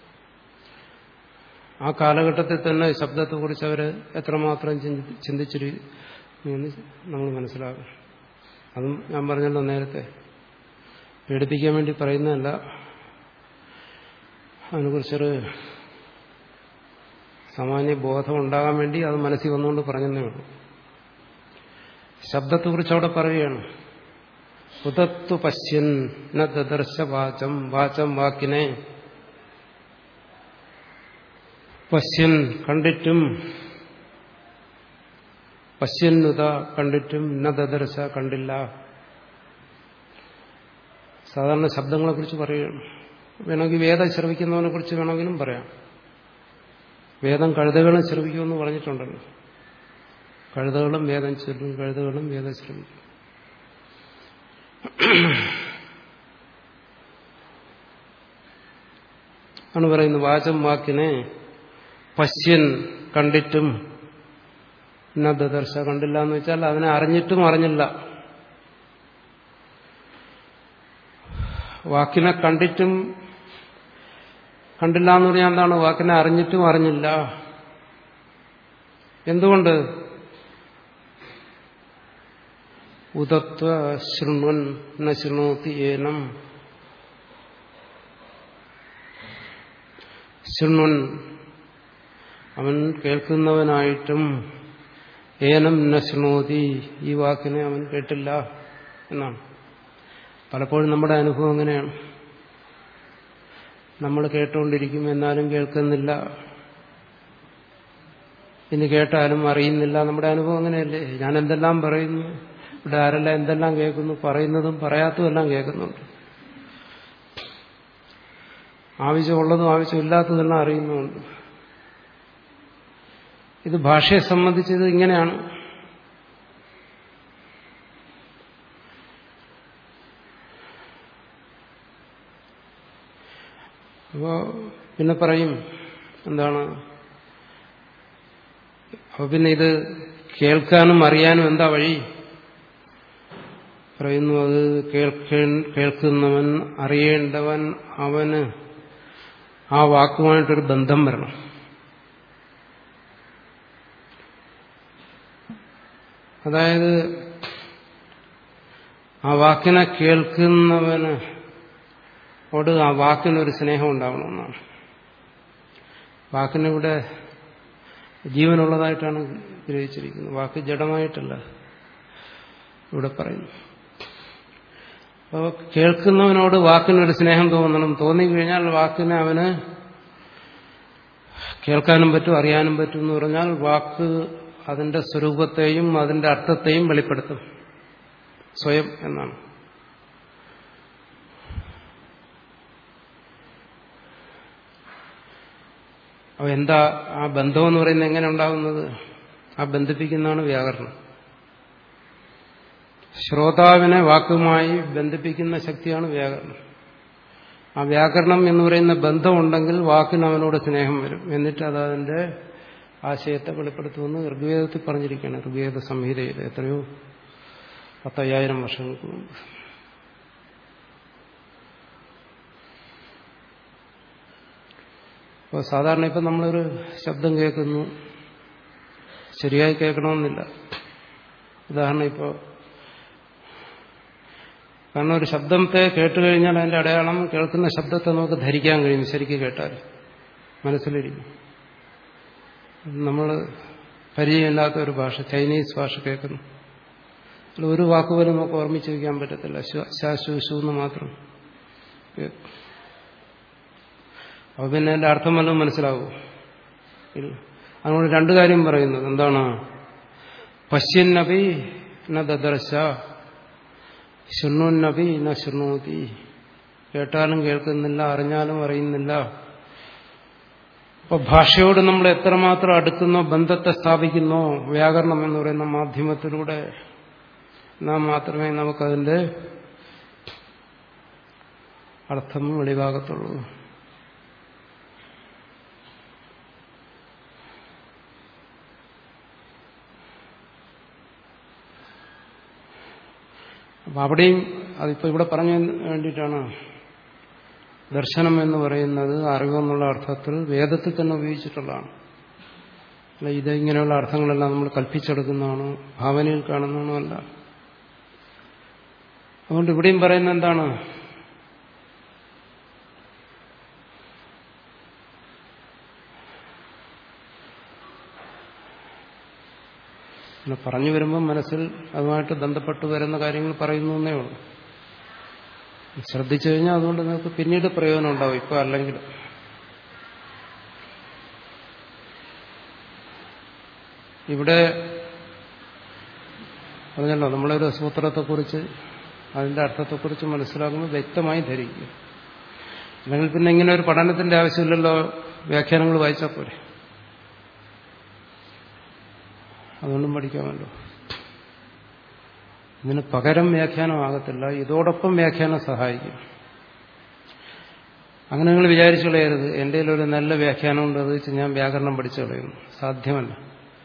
ആ കാലഘട്ടത്തിൽ തന്നെ ശബ്ദത്തെക്കുറിച്ച് അവർ എത്രമാത്രം ചിന്തിച്ചിരുന്നു നമ്മൾ മനസ്സിലാകും അതും ഞാൻ പറഞ്ഞല്ലോ നേരത്തെ പേടിപ്പിക്കാൻ വേണ്ടി പറയുന്നതല്ല അതിനെക്കുറിച്ചൊരു സാമാന്യ ബോധം ഉണ്ടാകാൻ വേണ്ടി അത് മനസ്സിൽ വന്നുകൊണ്ട് പറഞ്ഞതേ ഉള്ളൂ ശബ്ദത്തെക്കുറിച്ച് അവിടെ പറയുകയാണ് ഉദത്തു പശ്യൻ ന ദദർശ വാചം വാചം വാക്കിനെ പശ്യൻ കണ്ടിട്ടും പശ്യന്നുത കണ്ടിട്ടും ന ദദർശ കണ്ടില്ല സാധാരണ ശബ്ദങ്ങളെ കുറിച്ച് പറയുകയാണ് വേണമെങ്കിൽ വേദം ശ്രവിക്കുന്നവനെ കുറിച്ച് വേണമെങ്കിലും പറയാം വേദം കഴുതകളും ശ്രമിക്കുമെന്ന് പറഞ്ഞിട്ടുണ്ടല്ലോ കഴുതകളും വേദം ശ്രമിക്കും കഴുതകളും വേദം ശ്രമിക്കും ആണ് പറയുന്നത് വാചം വാക്കിനെ പശ്യൻ കണ്ടിട്ടും ദർശ കണ്ടില്ല എന്ന് വെച്ചാൽ അതിനെ അറിഞ്ഞിട്ടും അറിഞ്ഞില്ല വാക്കിനെ കണ്ടിട്ടും കണ്ടില്ല എന്ന് പറഞ്ഞാൽ എന്താണ് വാക്കിനെ അറിഞ്ഞിട്ടും അറിഞ്ഞില്ല എന്തുകൊണ്ട് ഉദത്വ ശൃണ്വൻ ന ശൃണോതി ഏനം ശൃണ്വൻ അവൻ കേൾക്കുന്നവനായിട്ടും ഏനം ന ശൃണോതി ഈ വാക്കിനെ അവൻ കേട്ടില്ല എന്നാണ് പലപ്പോഴും നമ്മുടെ അനുഭവം അങ്ങനെയാണ് നമ്മൾ കേട്ടുകൊണ്ടിരിക്കും എന്നാലും കേൾക്കുന്നില്ല ഇനി കേട്ടാലും അറിയുന്നില്ല നമ്മുടെ അനുഭവം അങ്ങനെയല്ലേ ഞാൻ എന്തെല്ലാം പറയുന്നു ഇവിടെ ആരെല്ലാം എന്തെല്ലാം കേൾക്കുന്നു പറയുന്നതും പറയാത്തതും എല്ലാം കേൾക്കുന്നുണ്ട് ആവശ്യമുള്ളതും ആവശ്യമില്ലാത്തതെല്ലാം അറിയുന്നുമുണ്ട് ഇത് ഭാഷയെ സംബന്ധിച്ചത് ഇങ്ങനെയാണ് അപ്പോ പിന്നെ പറയും എന്താണ് അപ്പൊ പിന്നെ ഇത് കേൾക്കാനും അറിയാനും എന്താ വഴി പറയുന്നു അത് കേൾക്കുന്നവൻ അറിയേണ്ടവൻ അവന് ആ വാക്കുമായിട്ടൊരു ബന്ധം വരണം അതായത് ആ വാക്കിനെ കേൾക്കുന്നവന് ഓട് ആ വാക്കിനൊരു സ്നേഹം ഉണ്ടാവണമെന്നാണ് വാക്കിനിവിടെ ജീവനുള്ളതായിട്ടാണ് ഗ്രഹിച്ചിരിക്കുന്നത് വാക്ക് ജഡമായിട്ടല്ല ഇവിടെ പറയുന്നു അപ്പോൾ കേൾക്കുന്നവനോട് വാക്കിനൊരു സ്നേഹം തോന്നണം തോന്നിക്കഴിഞ്ഞാൽ വാക്കിനെ അവന് കേൾക്കാനും പറ്റും അറിയാനും പറ്റും എന്ന് പറഞ്ഞാൽ വാക്ക് അതിന്റെ സ്വരൂപത്തെയും അതിന്റെ അർത്ഥത്തെയും വെളിപ്പെടുത്തും സ്വയം എന്നാണ് അപ്പൊ എന്താ ആ ബന്ധം എന്ന് പറയുന്നത് എങ്ങനെ ഉണ്ടാകുന്നത് ആ ബന്ധിപ്പിക്കുന്നതാണ് വ്യാകരണം ശ്രോതാവിനെ വാക്കുമായി ബന്ധിപ്പിക്കുന്ന ശക്തിയാണ് വ്യാകരണം ആ വ്യാകരണം എന്ന് പറയുന്ന ബന്ധമുണ്ടെങ്കിൽ വാക്കിന് അവനോട് സ്നേഹം വരും എന്നിട്ട് അത് അതിന്റെ ആശയത്തെ വെളിപ്പെടുത്തുമെന്ന് ഋഗ്വേദത്തിൽ പറഞ്ഞിരിക്കുകയാണ് ഋഗ്വേദ സംഹിതയിൽ എത്രയോ പത്തയ്യായിരം വർഷങ്ങൾക്ക് മുമ്പ് അപ്പോൾ സാധാരണ ഇപ്പം നമ്മളൊരു ശബ്ദം കേൾക്കുന്നു ശരിയായി കേൾക്കണമെന്നില്ല ഉദാഹരണം ഇപ്പോൾ കാരണം ഒരു ശബ്ദത്തെ കേട്ട് കഴിഞ്ഞാൽ അതിന്റെ അടയാളം കേൾക്കുന്ന ശബ്ദത്തെ നമുക്ക് ധരിക്കാൻ കഴിയും ശരിക്കും കേട്ടാൽ മനസ്സിലിരിക്കും നമ്മൾ പരിചയമില്ലാത്ത ഒരു ഭാഷ ചൈനീസ് ഭാഷ കേൾക്കുന്നു അതിൽ ഒരു വാക്കുപോലും നമുക്ക് ഓർമ്മിച്ച് വയ്ക്കാൻ പറ്റത്തില്ല ശാശുശു എന്ന് മാത്രം അപ്പൊ പിന്നെ അതിന്റെ അർത്ഥം വല്ലതും മനസ്സിലാവൂ ഇല്ല അതുകൊണ്ട് രണ്ടു കാര്യം പറയുന്നത് എന്താണ് പശ്യന്നപി ന ദദർശ ശൃണ്ണുന്നപി ന ശൃണോതി കേട്ടാലും കേൾക്കുന്നില്ല അറിഞ്ഞാലും അറിയുന്നില്ല അപ്പൊ ഭാഷയോട് നമ്മൾ എത്രമാത്രം അടുക്കുന്നോ ബന്ധത്തെ സ്ഥാപിക്കുന്നോ വ്യാകരണം എന്ന് പറയുന്ന മാധ്യമത്തിലൂടെ നാം മാത്രമേ നമുക്കതിന്റെ അർത്ഥം വെളിവാകത്തുള്ളൂ അപ്പൊ അവിടെയും അതിപ്പോ ഇവിടെ പറഞ്ഞു വേണ്ടിയിട്ടാണ് ദർശനം എന്ന് പറയുന്നത് അറിവെന്നുള്ള അർത്ഥത്തിൽ വേദത്തിൽ തന്നെ ഉപയോഗിച്ചിട്ടുള്ളതാണ് അല്ല ഇത് ഇങ്ങനെയുള്ള അർത്ഥങ്ങളെല്ലാം നമ്മൾ കൽപ്പിച്ചെടുക്കുന്നതാണോ ഭാവനയിൽ കാണുന്നതാണോ അല്ല അതുകൊണ്ട് ഇവിടെയും പറയുന്നത് എന്താണ് പിന്നെ പറഞ്ഞു വരുമ്പോൾ മനസ്സിൽ അതുമായിട്ട് ബന്ധപ്പെട്ട് വരുന്ന കാര്യങ്ങൾ പറയുന്നു എന്നേ ഉള്ളൂ ശ്രദ്ധിച്ചു കഴിഞ്ഞാൽ അതുകൊണ്ട് നിങ്ങൾക്ക് പിന്നീട് പ്രയോജനം ഉണ്ടാവും ഇപ്പൊ അല്ലെങ്കിൽ ഇവിടെ പറഞ്ഞല്ലോ നമ്മളൊരു സൂത്രത്തെക്കുറിച്ച് അതിന്റെ അർത്ഥത്തെക്കുറിച്ച് മനസ്സിലാക്കുമ്പോൾ വ്യക്തമായി ധരിക്കുക അല്ലെങ്കിൽ പിന്നെ ഇങ്ങനെ ഒരു പഠനത്തിന്റെ ആവശ്യമില്ലല്ലോ വ്യാഖ്യാനങ്ങൾ വായിച്ചാൽ പോരെ അതുകൊണ്ടും പഠിക്കാമല്ലോ ഇതിന് പകരം വ്യാഖ്യാനമാകത്തില്ല ഇതോടൊപ്പം വ്യാഖ്യാനം സഹായിക്കും അങ്ങനെ നിങ്ങൾ വിചാരിച്ചു കളയരുത് എൻ്റെ ഒരു നല്ല വ്യാഖ്യാനം ഉണ്ട് അത് വെച്ച് ഞാൻ വ്യാകരണം പഠിച്ചു കളയുന്നു സാധ്യമല്ല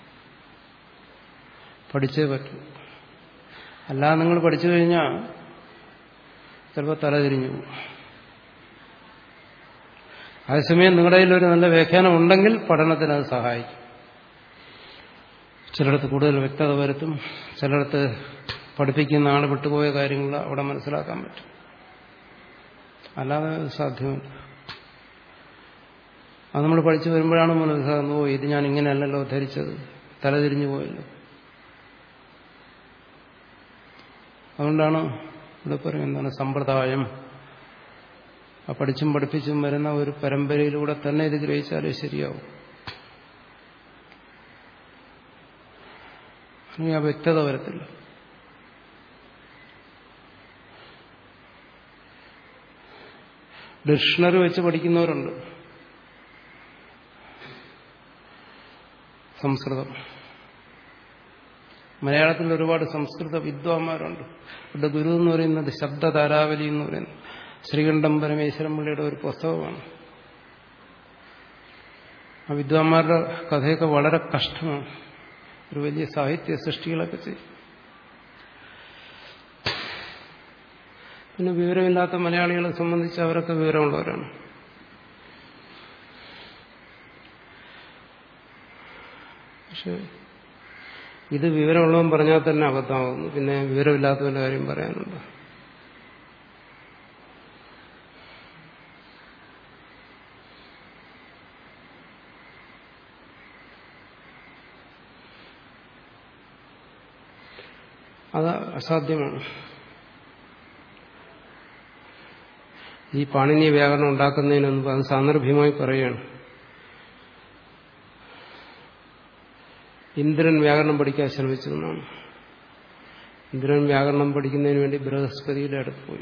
പഠിച്ചേ പറ്റൂ അല്ലാതെ നിങ്ങൾ പഠിച്ചു കഴിഞ്ഞാൽ ചിലപ്പോൾ തലതിരിഞ്ഞു പോകും അതേസമയം നിങ്ങളുടെ കയ്യിൽ ഒരു നല്ല വ്യാഖ്യാനം ഉണ്ടെങ്കിൽ പഠനത്തിന് അത് സഹായിക്കും ചിലയിടത്ത് കൂടുതൽ വ്യക്തത വരുത്തും ചിലയിടത്ത് പഠിപ്പിക്കുന്ന ആൾ വിട്ടുപോയ കാര്യങ്ങൾ അവിടെ മനസ്സിലാക്കാൻ പറ്റും അല്ലാതെ സാധ്യമല്ല അത് നമ്മൾ പഠിച്ചു വരുമ്പോഴാണ് മനസ്സിലാകുന്നത് ഓ ഇത് ഞാൻ ഇങ്ങനെയല്ലല്ലോ ധരിച്ചത് തലതിരിഞ്ഞു പോയല്ലോ അതുകൊണ്ടാണ് ഇവിടെ പറയും എന്താണ് സമ്പ്രദായം ആ പഠിച്ചും പഠിപ്പിച്ചും വരുന്ന ഒരു പരമ്പരയിലൂടെ തന്നെ ഇത് ഗ്രഹിച്ചാലേ ശരിയാവും ആ വ്യക്തത വരത്തില്ല ഡിക്ഷണറി വെച്ച് പഠിക്കുന്നവരുണ്ട് സംസ്കൃതം മലയാളത്തിൽ ഒരുപാട് സംസ്കൃത വിദ്വാന്മാരുണ്ട് ഇവിടെ ഗുരു എന്ന് പറയുന്നത് ശബ്ദധാരാവലി എന്ന് പറയുന്നത് ശ്രീകണ്ഠം പരമേശ്വരൻ പിള്ളയുടെ ഒരു പുസ്തകമാണ് ആ വിദ്വാന്മാരുടെ കഥയൊക്കെ വളരെ കഷ്ടമാണ് ഒരു വലിയ സാഹിത്യ സൃഷ്ടികളൊക്കെ ചെയ്യും പിന്നെ വിവരമില്ലാത്ത മലയാളികളെ സംബന്ധിച്ച് അവരൊക്കെ വിവരമുള്ളവരാണ് പക്ഷെ ഇത് വിവരമുള്ളവൻ പറഞ്ഞാൽ തന്നെ അബദ്ധമാകുന്നു പിന്നെ വിവരമില്ലാത്തവന്റെ കാര്യം പറയാനുണ്ട് അത് അസാധ്യമാണ് ഈ പാണിനീയ വ്യാകരണം ഉണ്ടാക്കുന്നതിന് മുമ്പ് അത് സാന്ദർഭ്യമായി പറയുകയാണ് ഇന്ദ്രൻ വ്യാകരണം പഠിക്കാൻ ശ്രമിച്ചു എന്നാണ് ഇന്ദ്രൻ വ്യാകരണം പഠിക്കുന്നതിന് വേണ്ടി ബൃഹസ്പതിയുടെ അടുത്ത് പോയി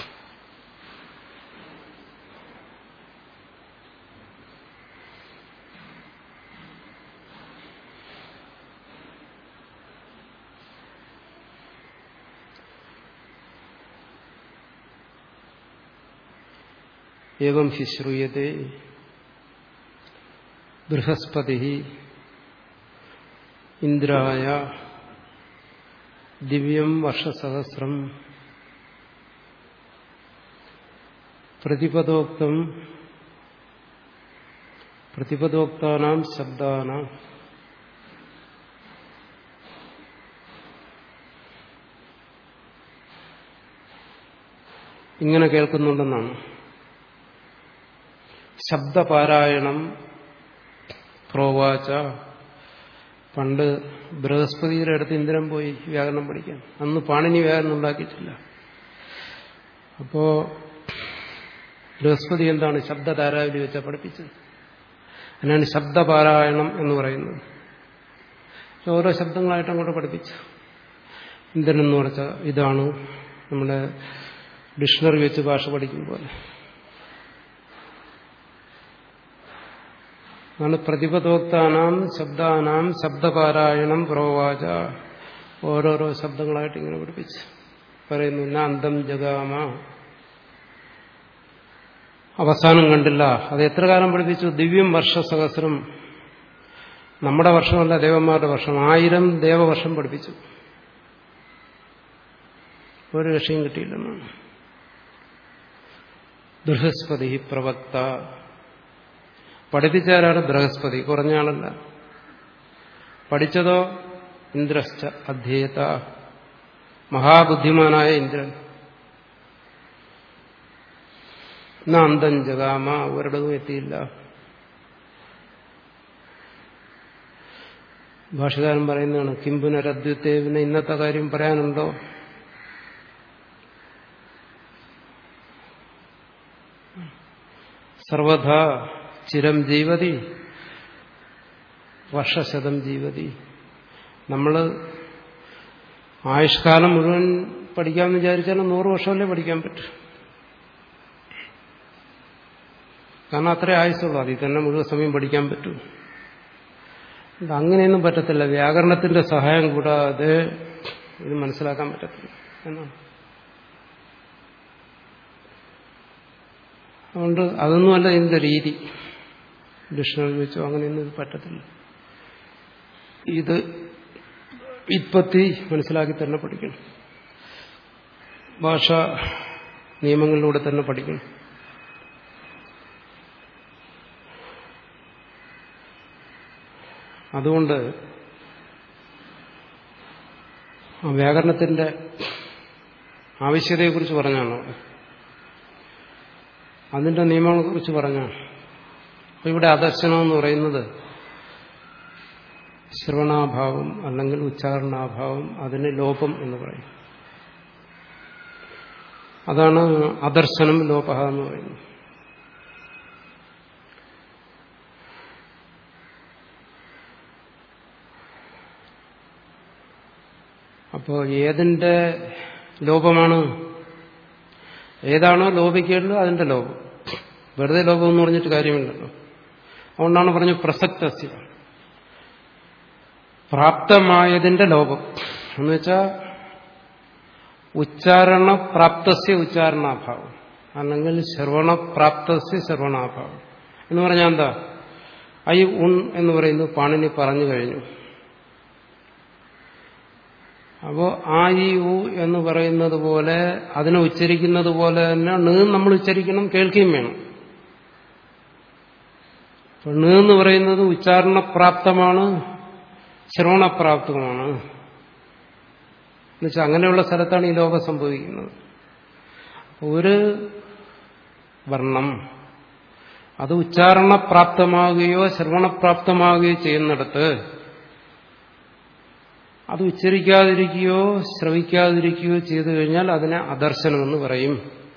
ഏവം ഹി ശ്രൂയത്തെ ബൃഹസ്പതി ഇന്ദ്രായ ദിവ്യം വർഷസഹസ്രം പ്രതിപദോക്തം പ്രതിപദോക്താനാം ശബ്ദാനാം ഇങ്ങനെ കേൾക്കുന്നുണ്ടെന്നാണ് ശബ്ദപാരായണം പ്രോവാച പണ്ട് ബൃഹസ്പതിയുടെ അടുത്ത് ഇന്ദ്രൻ പോയി വ്യാകരണം പഠിക്കാൻ അന്ന് പാണിനി വ്യാകരണം ഉണ്ടാക്കിയിട്ടില്ല അപ്പോ ബൃഹസ്പതി എന്താണ് ശബ്ദധാരാവലി വെച്ച പഠിപ്പിച്ചത് അതിനാണ് ശബ്ദപാരായണം എന്ന് പറയുന്നത് ഓരോ ശബ്ദങ്ങളായിട്ട് അങ്ങോട്ട് പഠിപ്പിച്ചു ഇന്ദ്രൻ എന്ന് പറഞ്ഞാൽ ഇതാണ് നമ്മുടെ ഡിക്ഷണറി വെച്ച് ഭാഷ പഠിക്കും പോലെ അതാണ് പ്രതിപദോക്താനാം ശബ്ദാനാം ശബ്ദപാരായണം പ്രോവാച ഓരോരോ ശബ്ദങ്ങളായിട്ട് ഇങ്ങനെ പഠിപ്പിച്ചു പറയുന്നു അന്തം ജഗാമ അവസാനം കണ്ടില്ല അത് എത്ര കാലം പഠിപ്പിച്ചു ദിവ്യം വർഷസഹസ്രം നമ്മുടെ വർഷമല്ല ദേവന്മാരുടെ വർഷം ആയിരം ദേവവർഷം പഠിപ്പിച്ചു ഒരു രക്ഷയും കിട്ടിയില്ലെന്നാണ് ബൃഹസ്പതി പ്രവക്ത പഠിപ്പിച്ചാരാണ് ബൃഹസ്പതി കുറഞ്ഞ ആളല്ല പഠിച്ചതോ ഇന്ദ്രശ്ച അധ്യേത മഹാബുദ്ധിമാനായ ഇന്ദ്രൻ എന്നാ അന്തം ജഗാമ ഒരിടവും എത്തിയില്ല ഭാഷകാരൻ പറയുന്നതാണ് കിംപുനരദ്വിത്തേവിന് ഇന്നത്തെ കാര്യം പറയാനുണ്ടോ സർവധ ചിരം ജീവതി വർഷശതം ജീവതി നമ്മൾ ആയുഷ്കാലം മുഴുവൻ പഠിക്കാമെന്ന് വിചാരിച്ചാലും നൂറ് വർഷമല്ലേ പഠിക്കാൻ പറ്റും കാരണം അത്രേ ആയുസുള്ളൂ അതിൽ തന്നെ മുഴുവൻ സമയം പഠിക്കാൻ പറ്റും അങ്ങനെയൊന്നും പറ്റത്തില്ല വ്യാകരണത്തിന്റെ സഹായം കൂടാതെ ഇത് മനസ്സിലാക്കാൻ പറ്റത്തില്ല എന്നാണ് അതുകൊണ്ട് അതൊന്നുമല്ല ഇതിന്റെ രീതി ഡിക്ഷണറി വെച്ചോ അങ്ങനെയൊന്നും ഇത് പറ്റത്തില്ല ഇത് വിത്പത്തി മനസ്സിലാക്കി തന്നെ പഠിക്കണം ഭാഷ നിയമങ്ങളിലൂടെ തന്നെ പഠിക്കണം അതുകൊണ്ട് ആ വ്യാകരണത്തിന്റെ ആവശ്യതയെക്കുറിച്ച് പറഞ്ഞാണ് അവിടെ അതിന്റെ നിയമങ്ങളെക്കുറിച്ച് പറഞ്ഞാണ് അപ്പൊ ഇവിടെ അദർശനം എന്ന് പറയുന്നത് ശ്രവണാഭാവം അല്ലെങ്കിൽ ഉച്ചാരണാഭാവം അതിന് ലോപം എന്ന് പറയും അതാണ് അദർശനം ലോപ എന്ന് പറയുന്നത് അപ്പോൾ ഏതിന്റെ ലോപമാണ് ഏതാണോ ലോപിക്കേണ്ടത് അതിന്റെ ലോപം വെറുതെ ലോപം എന്ന് പറഞ്ഞിട്ട് കാര്യമില്ലല്ലോ അതുകൊണ്ടാണ് പറഞ്ഞു പ്രസക്തസ്യ പ്രാപ്തമായതിന്റെ ലോപം എന്ന് വെച്ചാൽ ഉച്ചാരണ പ്രാപ്തസ്യ ഉച്ചാരണാഭാവം അല്ലെങ്കിൽ ശ്രവണപ്രാപ്തസ്യ ശ്രവണാഭാവം എന്ന് പറഞ്ഞാൽ എന്താ ഐ ഉൺ എന്ന് പറയുന്നത് പാണിനി പറഞ്ഞു കഴിഞ്ഞു അപ്പോ ആ ഈ ഉ എന്ന് പറയുന്നത് പോലെ അതിനെ ഉച്ചരിക്കുന്നത് പോലെ തന്നെ ണ് നമ്മൾ ഉച്ചരിക്കണം കേൾക്കുകയും വേണം ണ് എന്ന് പറയുന്നത് ഉച്ചാരണപ്രാപ്തമാണ് ശ്രവണപ്രാപ്തമാണ് എന്നുവെച്ചാൽ അങ്ങനെയുള്ള സ്ഥലത്താണ് ഈ ലോകം സംഭവിക്കുന്നത് ഒരു വർണ്ണം അത് ഉച്ചാരണപ്രാപ്തമാകുകയോ ശ്രവണപ്രാപ്തമാകുകയോ ചെയ്യുന്നിടത്ത് അത് ഉച്ചരിക്കാതിരിക്കുകയോ ശ്രവിക്കാതിരിക്കുകയോ ചെയ്തു കഴിഞ്ഞാൽ അതിനെ അദർശനമെന്ന് പറയും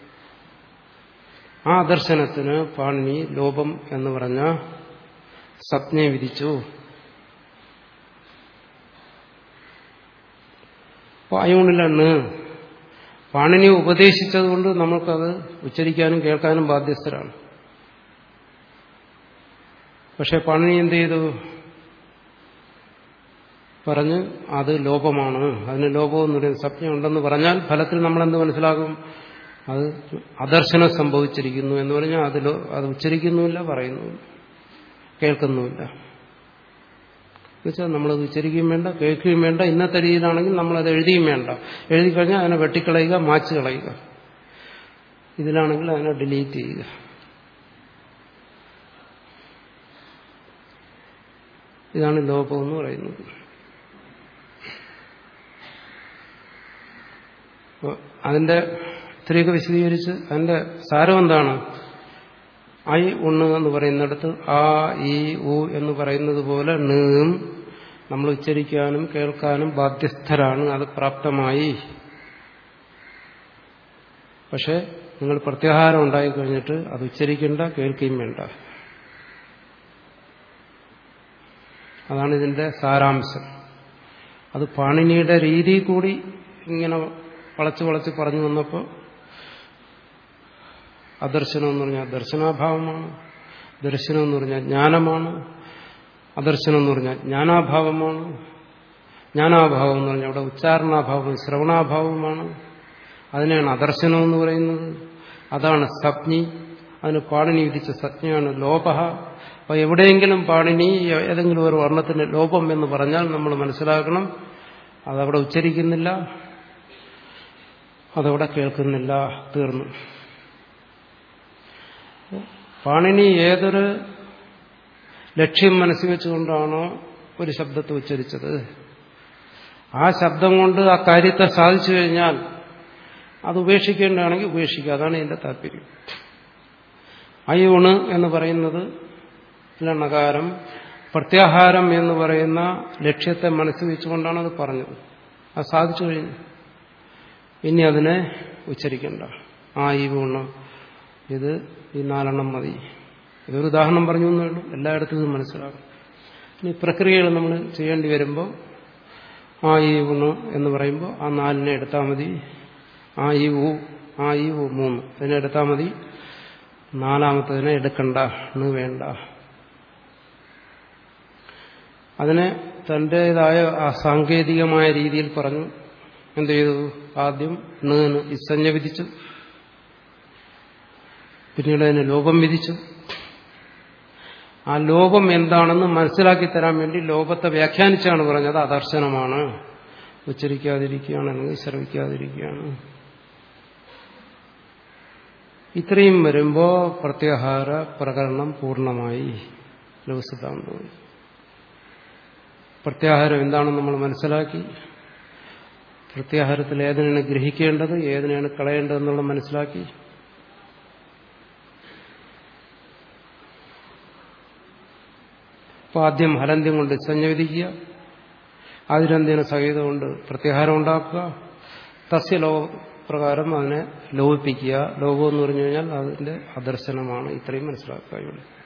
ആ അദർശനത്തിന് പാണിനി ലോപം എന്ന് പറഞ്ഞ സപ്നെ വിധിച്ചു അപ്പോൾ അയോണില്ല ണ് പാണിനി ഉപദേശിച്ചതുകൊണ്ട് നമുക്കത് ഉച്ചരിക്കാനും കേൾക്കാനും ബാധ്യസ്ഥരാണ് പക്ഷെ പാണിനി എന്ത് ചെയ്തു പറഞ്ഞ് അത് ലോപമാണ് അതിന് ലോപം എന്ന് പറയുന്ന സത്യം ഉണ്ടെന്ന് പറഞ്ഞാൽ ഫലത്തിൽ നമ്മൾ എന്ത് മനസ്സിലാകും അത് അദർശനം സംഭവിച്ചിരിക്കുന്നു എന്ന് പറഞ്ഞാൽ അതിലോ അത് ഉച്ചരിക്കുന്നുമില്ല പറയുന്നുമില്ല കേൾക്കുന്നുമില്ല എന്നുവെച്ചാൽ നമ്മളത് ഉച്ചരിക്കുകയും വേണ്ട കേൾക്കുകയും വേണ്ട ഇന്നത്തെ രീതിയിലാണെങ്കിൽ നമ്മളത് എഴുതിയും വേണ്ട എഴുതി കഴിഞ്ഞാൽ അതിനെ വെട്ടിക്കളയുക മാച്ച് കളയുക ഇതിലാണെങ്കിൽ അതിനെ ഡിലീറ്റ് ചെയ്യുക ഇതാണ് ലോപം എന്ന് പറയുന്നത് അതിന്റെ ഇത്രയൊക്കെ വിശദീകരിച്ച് അതിന്റെ സാരം എന്താണ് ഐ ഉണ്ണ് എന്ന് പറയുന്നിടത്ത് ആ ഈ ഉ എന്ന് പറയുന്നത് പോലെ ണും നമ്മൾ ഉച്ചരിക്കാനും കേൾക്കാനും ബാധ്യസ്ഥരാണ് അത് പ്രാപ്തമായി പക്ഷെ നിങ്ങൾ പ്രത്യാഹാരം ഉണ്ടായി കഴിഞ്ഞിട്ട് അത് ഉച്ചരിക്കേണ്ട കേൾക്കുകയും വേണ്ട അതാണ് ഇതിന്റെ സാരാംശം അത് പാണിനിയുടെ രീതി കൂടി ഇങ്ങനെ വളച്ച് വളച്ച് പറഞ്ഞു വന്നപ്പോൾ അദർശനം എന്ന് പറഞ്ഞാൽ ദർശനാഭാവമാണ് ദർശനം എന്ന് പറഞ്ഞാൽ ജ്ഞാനമാണ് അദർശനം എന്ന് പറഞ്ഞാൽ ജ്ഞാനാഭാവമാണ് ജ്ഞാനാഭാവം എന്ന് പറഞ്ഞാൽ അവിടെ ഉച്ചാരണാഭാവം ശ്രവണാഭാവമാണ് അതിനെയാണ് അദർശനം എന്ന് പറയുന്നത് അതാണ് സപ്ഞി അതിന് പാണിനി വിധിച്ച സജ്ഞയാണ് ലോപ അപ്പോൾ എവിടെയെങ്കിലും പാണിനി ഏതെങ്കിലും ഒരു വർണ്ണത്തിന്റെ ലോപം എന്ന് പറഞ്ഞാൽ നമ്മൾ മനസ്സിലാക്കണം അതവിടെ ഉച്ചരിക്കുന്നില്ല അതവിടെ കേൾക്കുന്നില്ല തീർന്നു പാണിനി ഏതൊരു ലക്ഷ്യം മനസ്സിൽ വെച്ചുകൊണ്ടാണോ ഒരു ശബ്ദത്തെ ഉച്ചരിച്ചത് ആ ശബ്ദം കൊണ്ട് ആ കാര്യത്തെ സാധിച്ചു കഴിഞ്ഞാൽ അത് ഉപേക്ഷിക്കേണ്ടതാണെങ്കിൽ ഉപേക്ഷിക്കുക അതാണ് ഇതിന്റെ താല്പര്യം അയൂണ് എന്ന് പറയുന്നത് നകാരം പ്രത്യാഹാരം എന്ന് പറയുന്ന ലക്ഷ്യത്തെ മനസ്സിൽ വെച്ചുകൊണ്ടാണ് അത് പറഞ്ഞത് അത് സാധിച്ചു കഴിഞ്ഞു ഇനി അതിനെ ഉച്ചരിക്കണ്ട ആ ഈ ഗുണം ഇത് ഈ നാലെണ്ണം മതി ഇതൊരു ഉദാഹരണം പറഞ്ഞു എന്നേ ഉള്ളൂ എല്ലായിടത്തും ഇത് മനസ്സിലാകും ഇനി പ്രക്രിയകൾ നമ്മൾ ചെയ്യേണ്ടി വരുമ്പോൾ ആ ഈ ഗുണം എന്ന് പറയുമ്പോൾ ആ നാലിനെ എടുത്താൽ മതി ആ ഈ ഊ ആ ഈ ഊ മൂന്ന് ഇതിനെ എടുത്താൽ മതി നാലാമത്തതിനെ എടുക്കണ്ട എന്ന് വേണ്ട അതിനെ തൻ്റെതായ ആ സാങ്കേതികമായ രീതിയിൽ പറഞ്ഞു എന്ത് ചെയ്തു ആദ്യം ണ് ഇസഞ്ജ വിധിച്ചു പിന്നീട് അതിന് ലോപം വിധിച്ചു ആ ലോപം എന്താണെന്ന് മനസ്സിലാക്കി തരാൻ വേണ്ടി ലോപത്തെ വ്യാഖ്യാനിച്ചാണ് പറഞ്ഞത് അദർശനമാണ് ഉച്ചരിക്കാതിരിക്കുകയാണ് അല്ലെങ്കിൽ ശ്രവിക്കാതിരിക്കുകയാണ് ഇത്രയും വരുമ്പോൾ പ്രത്യാഹാര പ്രകരണം പൂർണ്ണമായി ലഘുസിദ്ധാന്തം പ്രത്യാഹാരം എന്താണെന്ന് നമ്മൾ മനസ്സിലാക്കി പ്രത്യാഹാരത്തിൽ ഏതിനാണ് ഗ്രഹിക്കേണ്ടത് ഏതിനാണ് കളയേണ്ടതെന്നുള്ളത് മനസ്സിലാക്കി അപ്പോൾ ആദ്യം ഹലന്ത്യം കൊണ്ട് സഞ്ജ വിധിക്കുക ആതിരന്ത്യേന സഹിതം കൊണ്ട് പ്രത്യാഹാരം ഉണ്ടാക്കുക തസ്യ ലോ പ്രകാരം അതിനെ ലോപിപ്പിക്കുക ലോപം എന്ന് പറഞ്ഞു കഴിഞ്ഞാൽ അതിന്റെ അദർശനമാണ് ഇത്രയും മനസ്സിലാക്കുക ഇവിടെ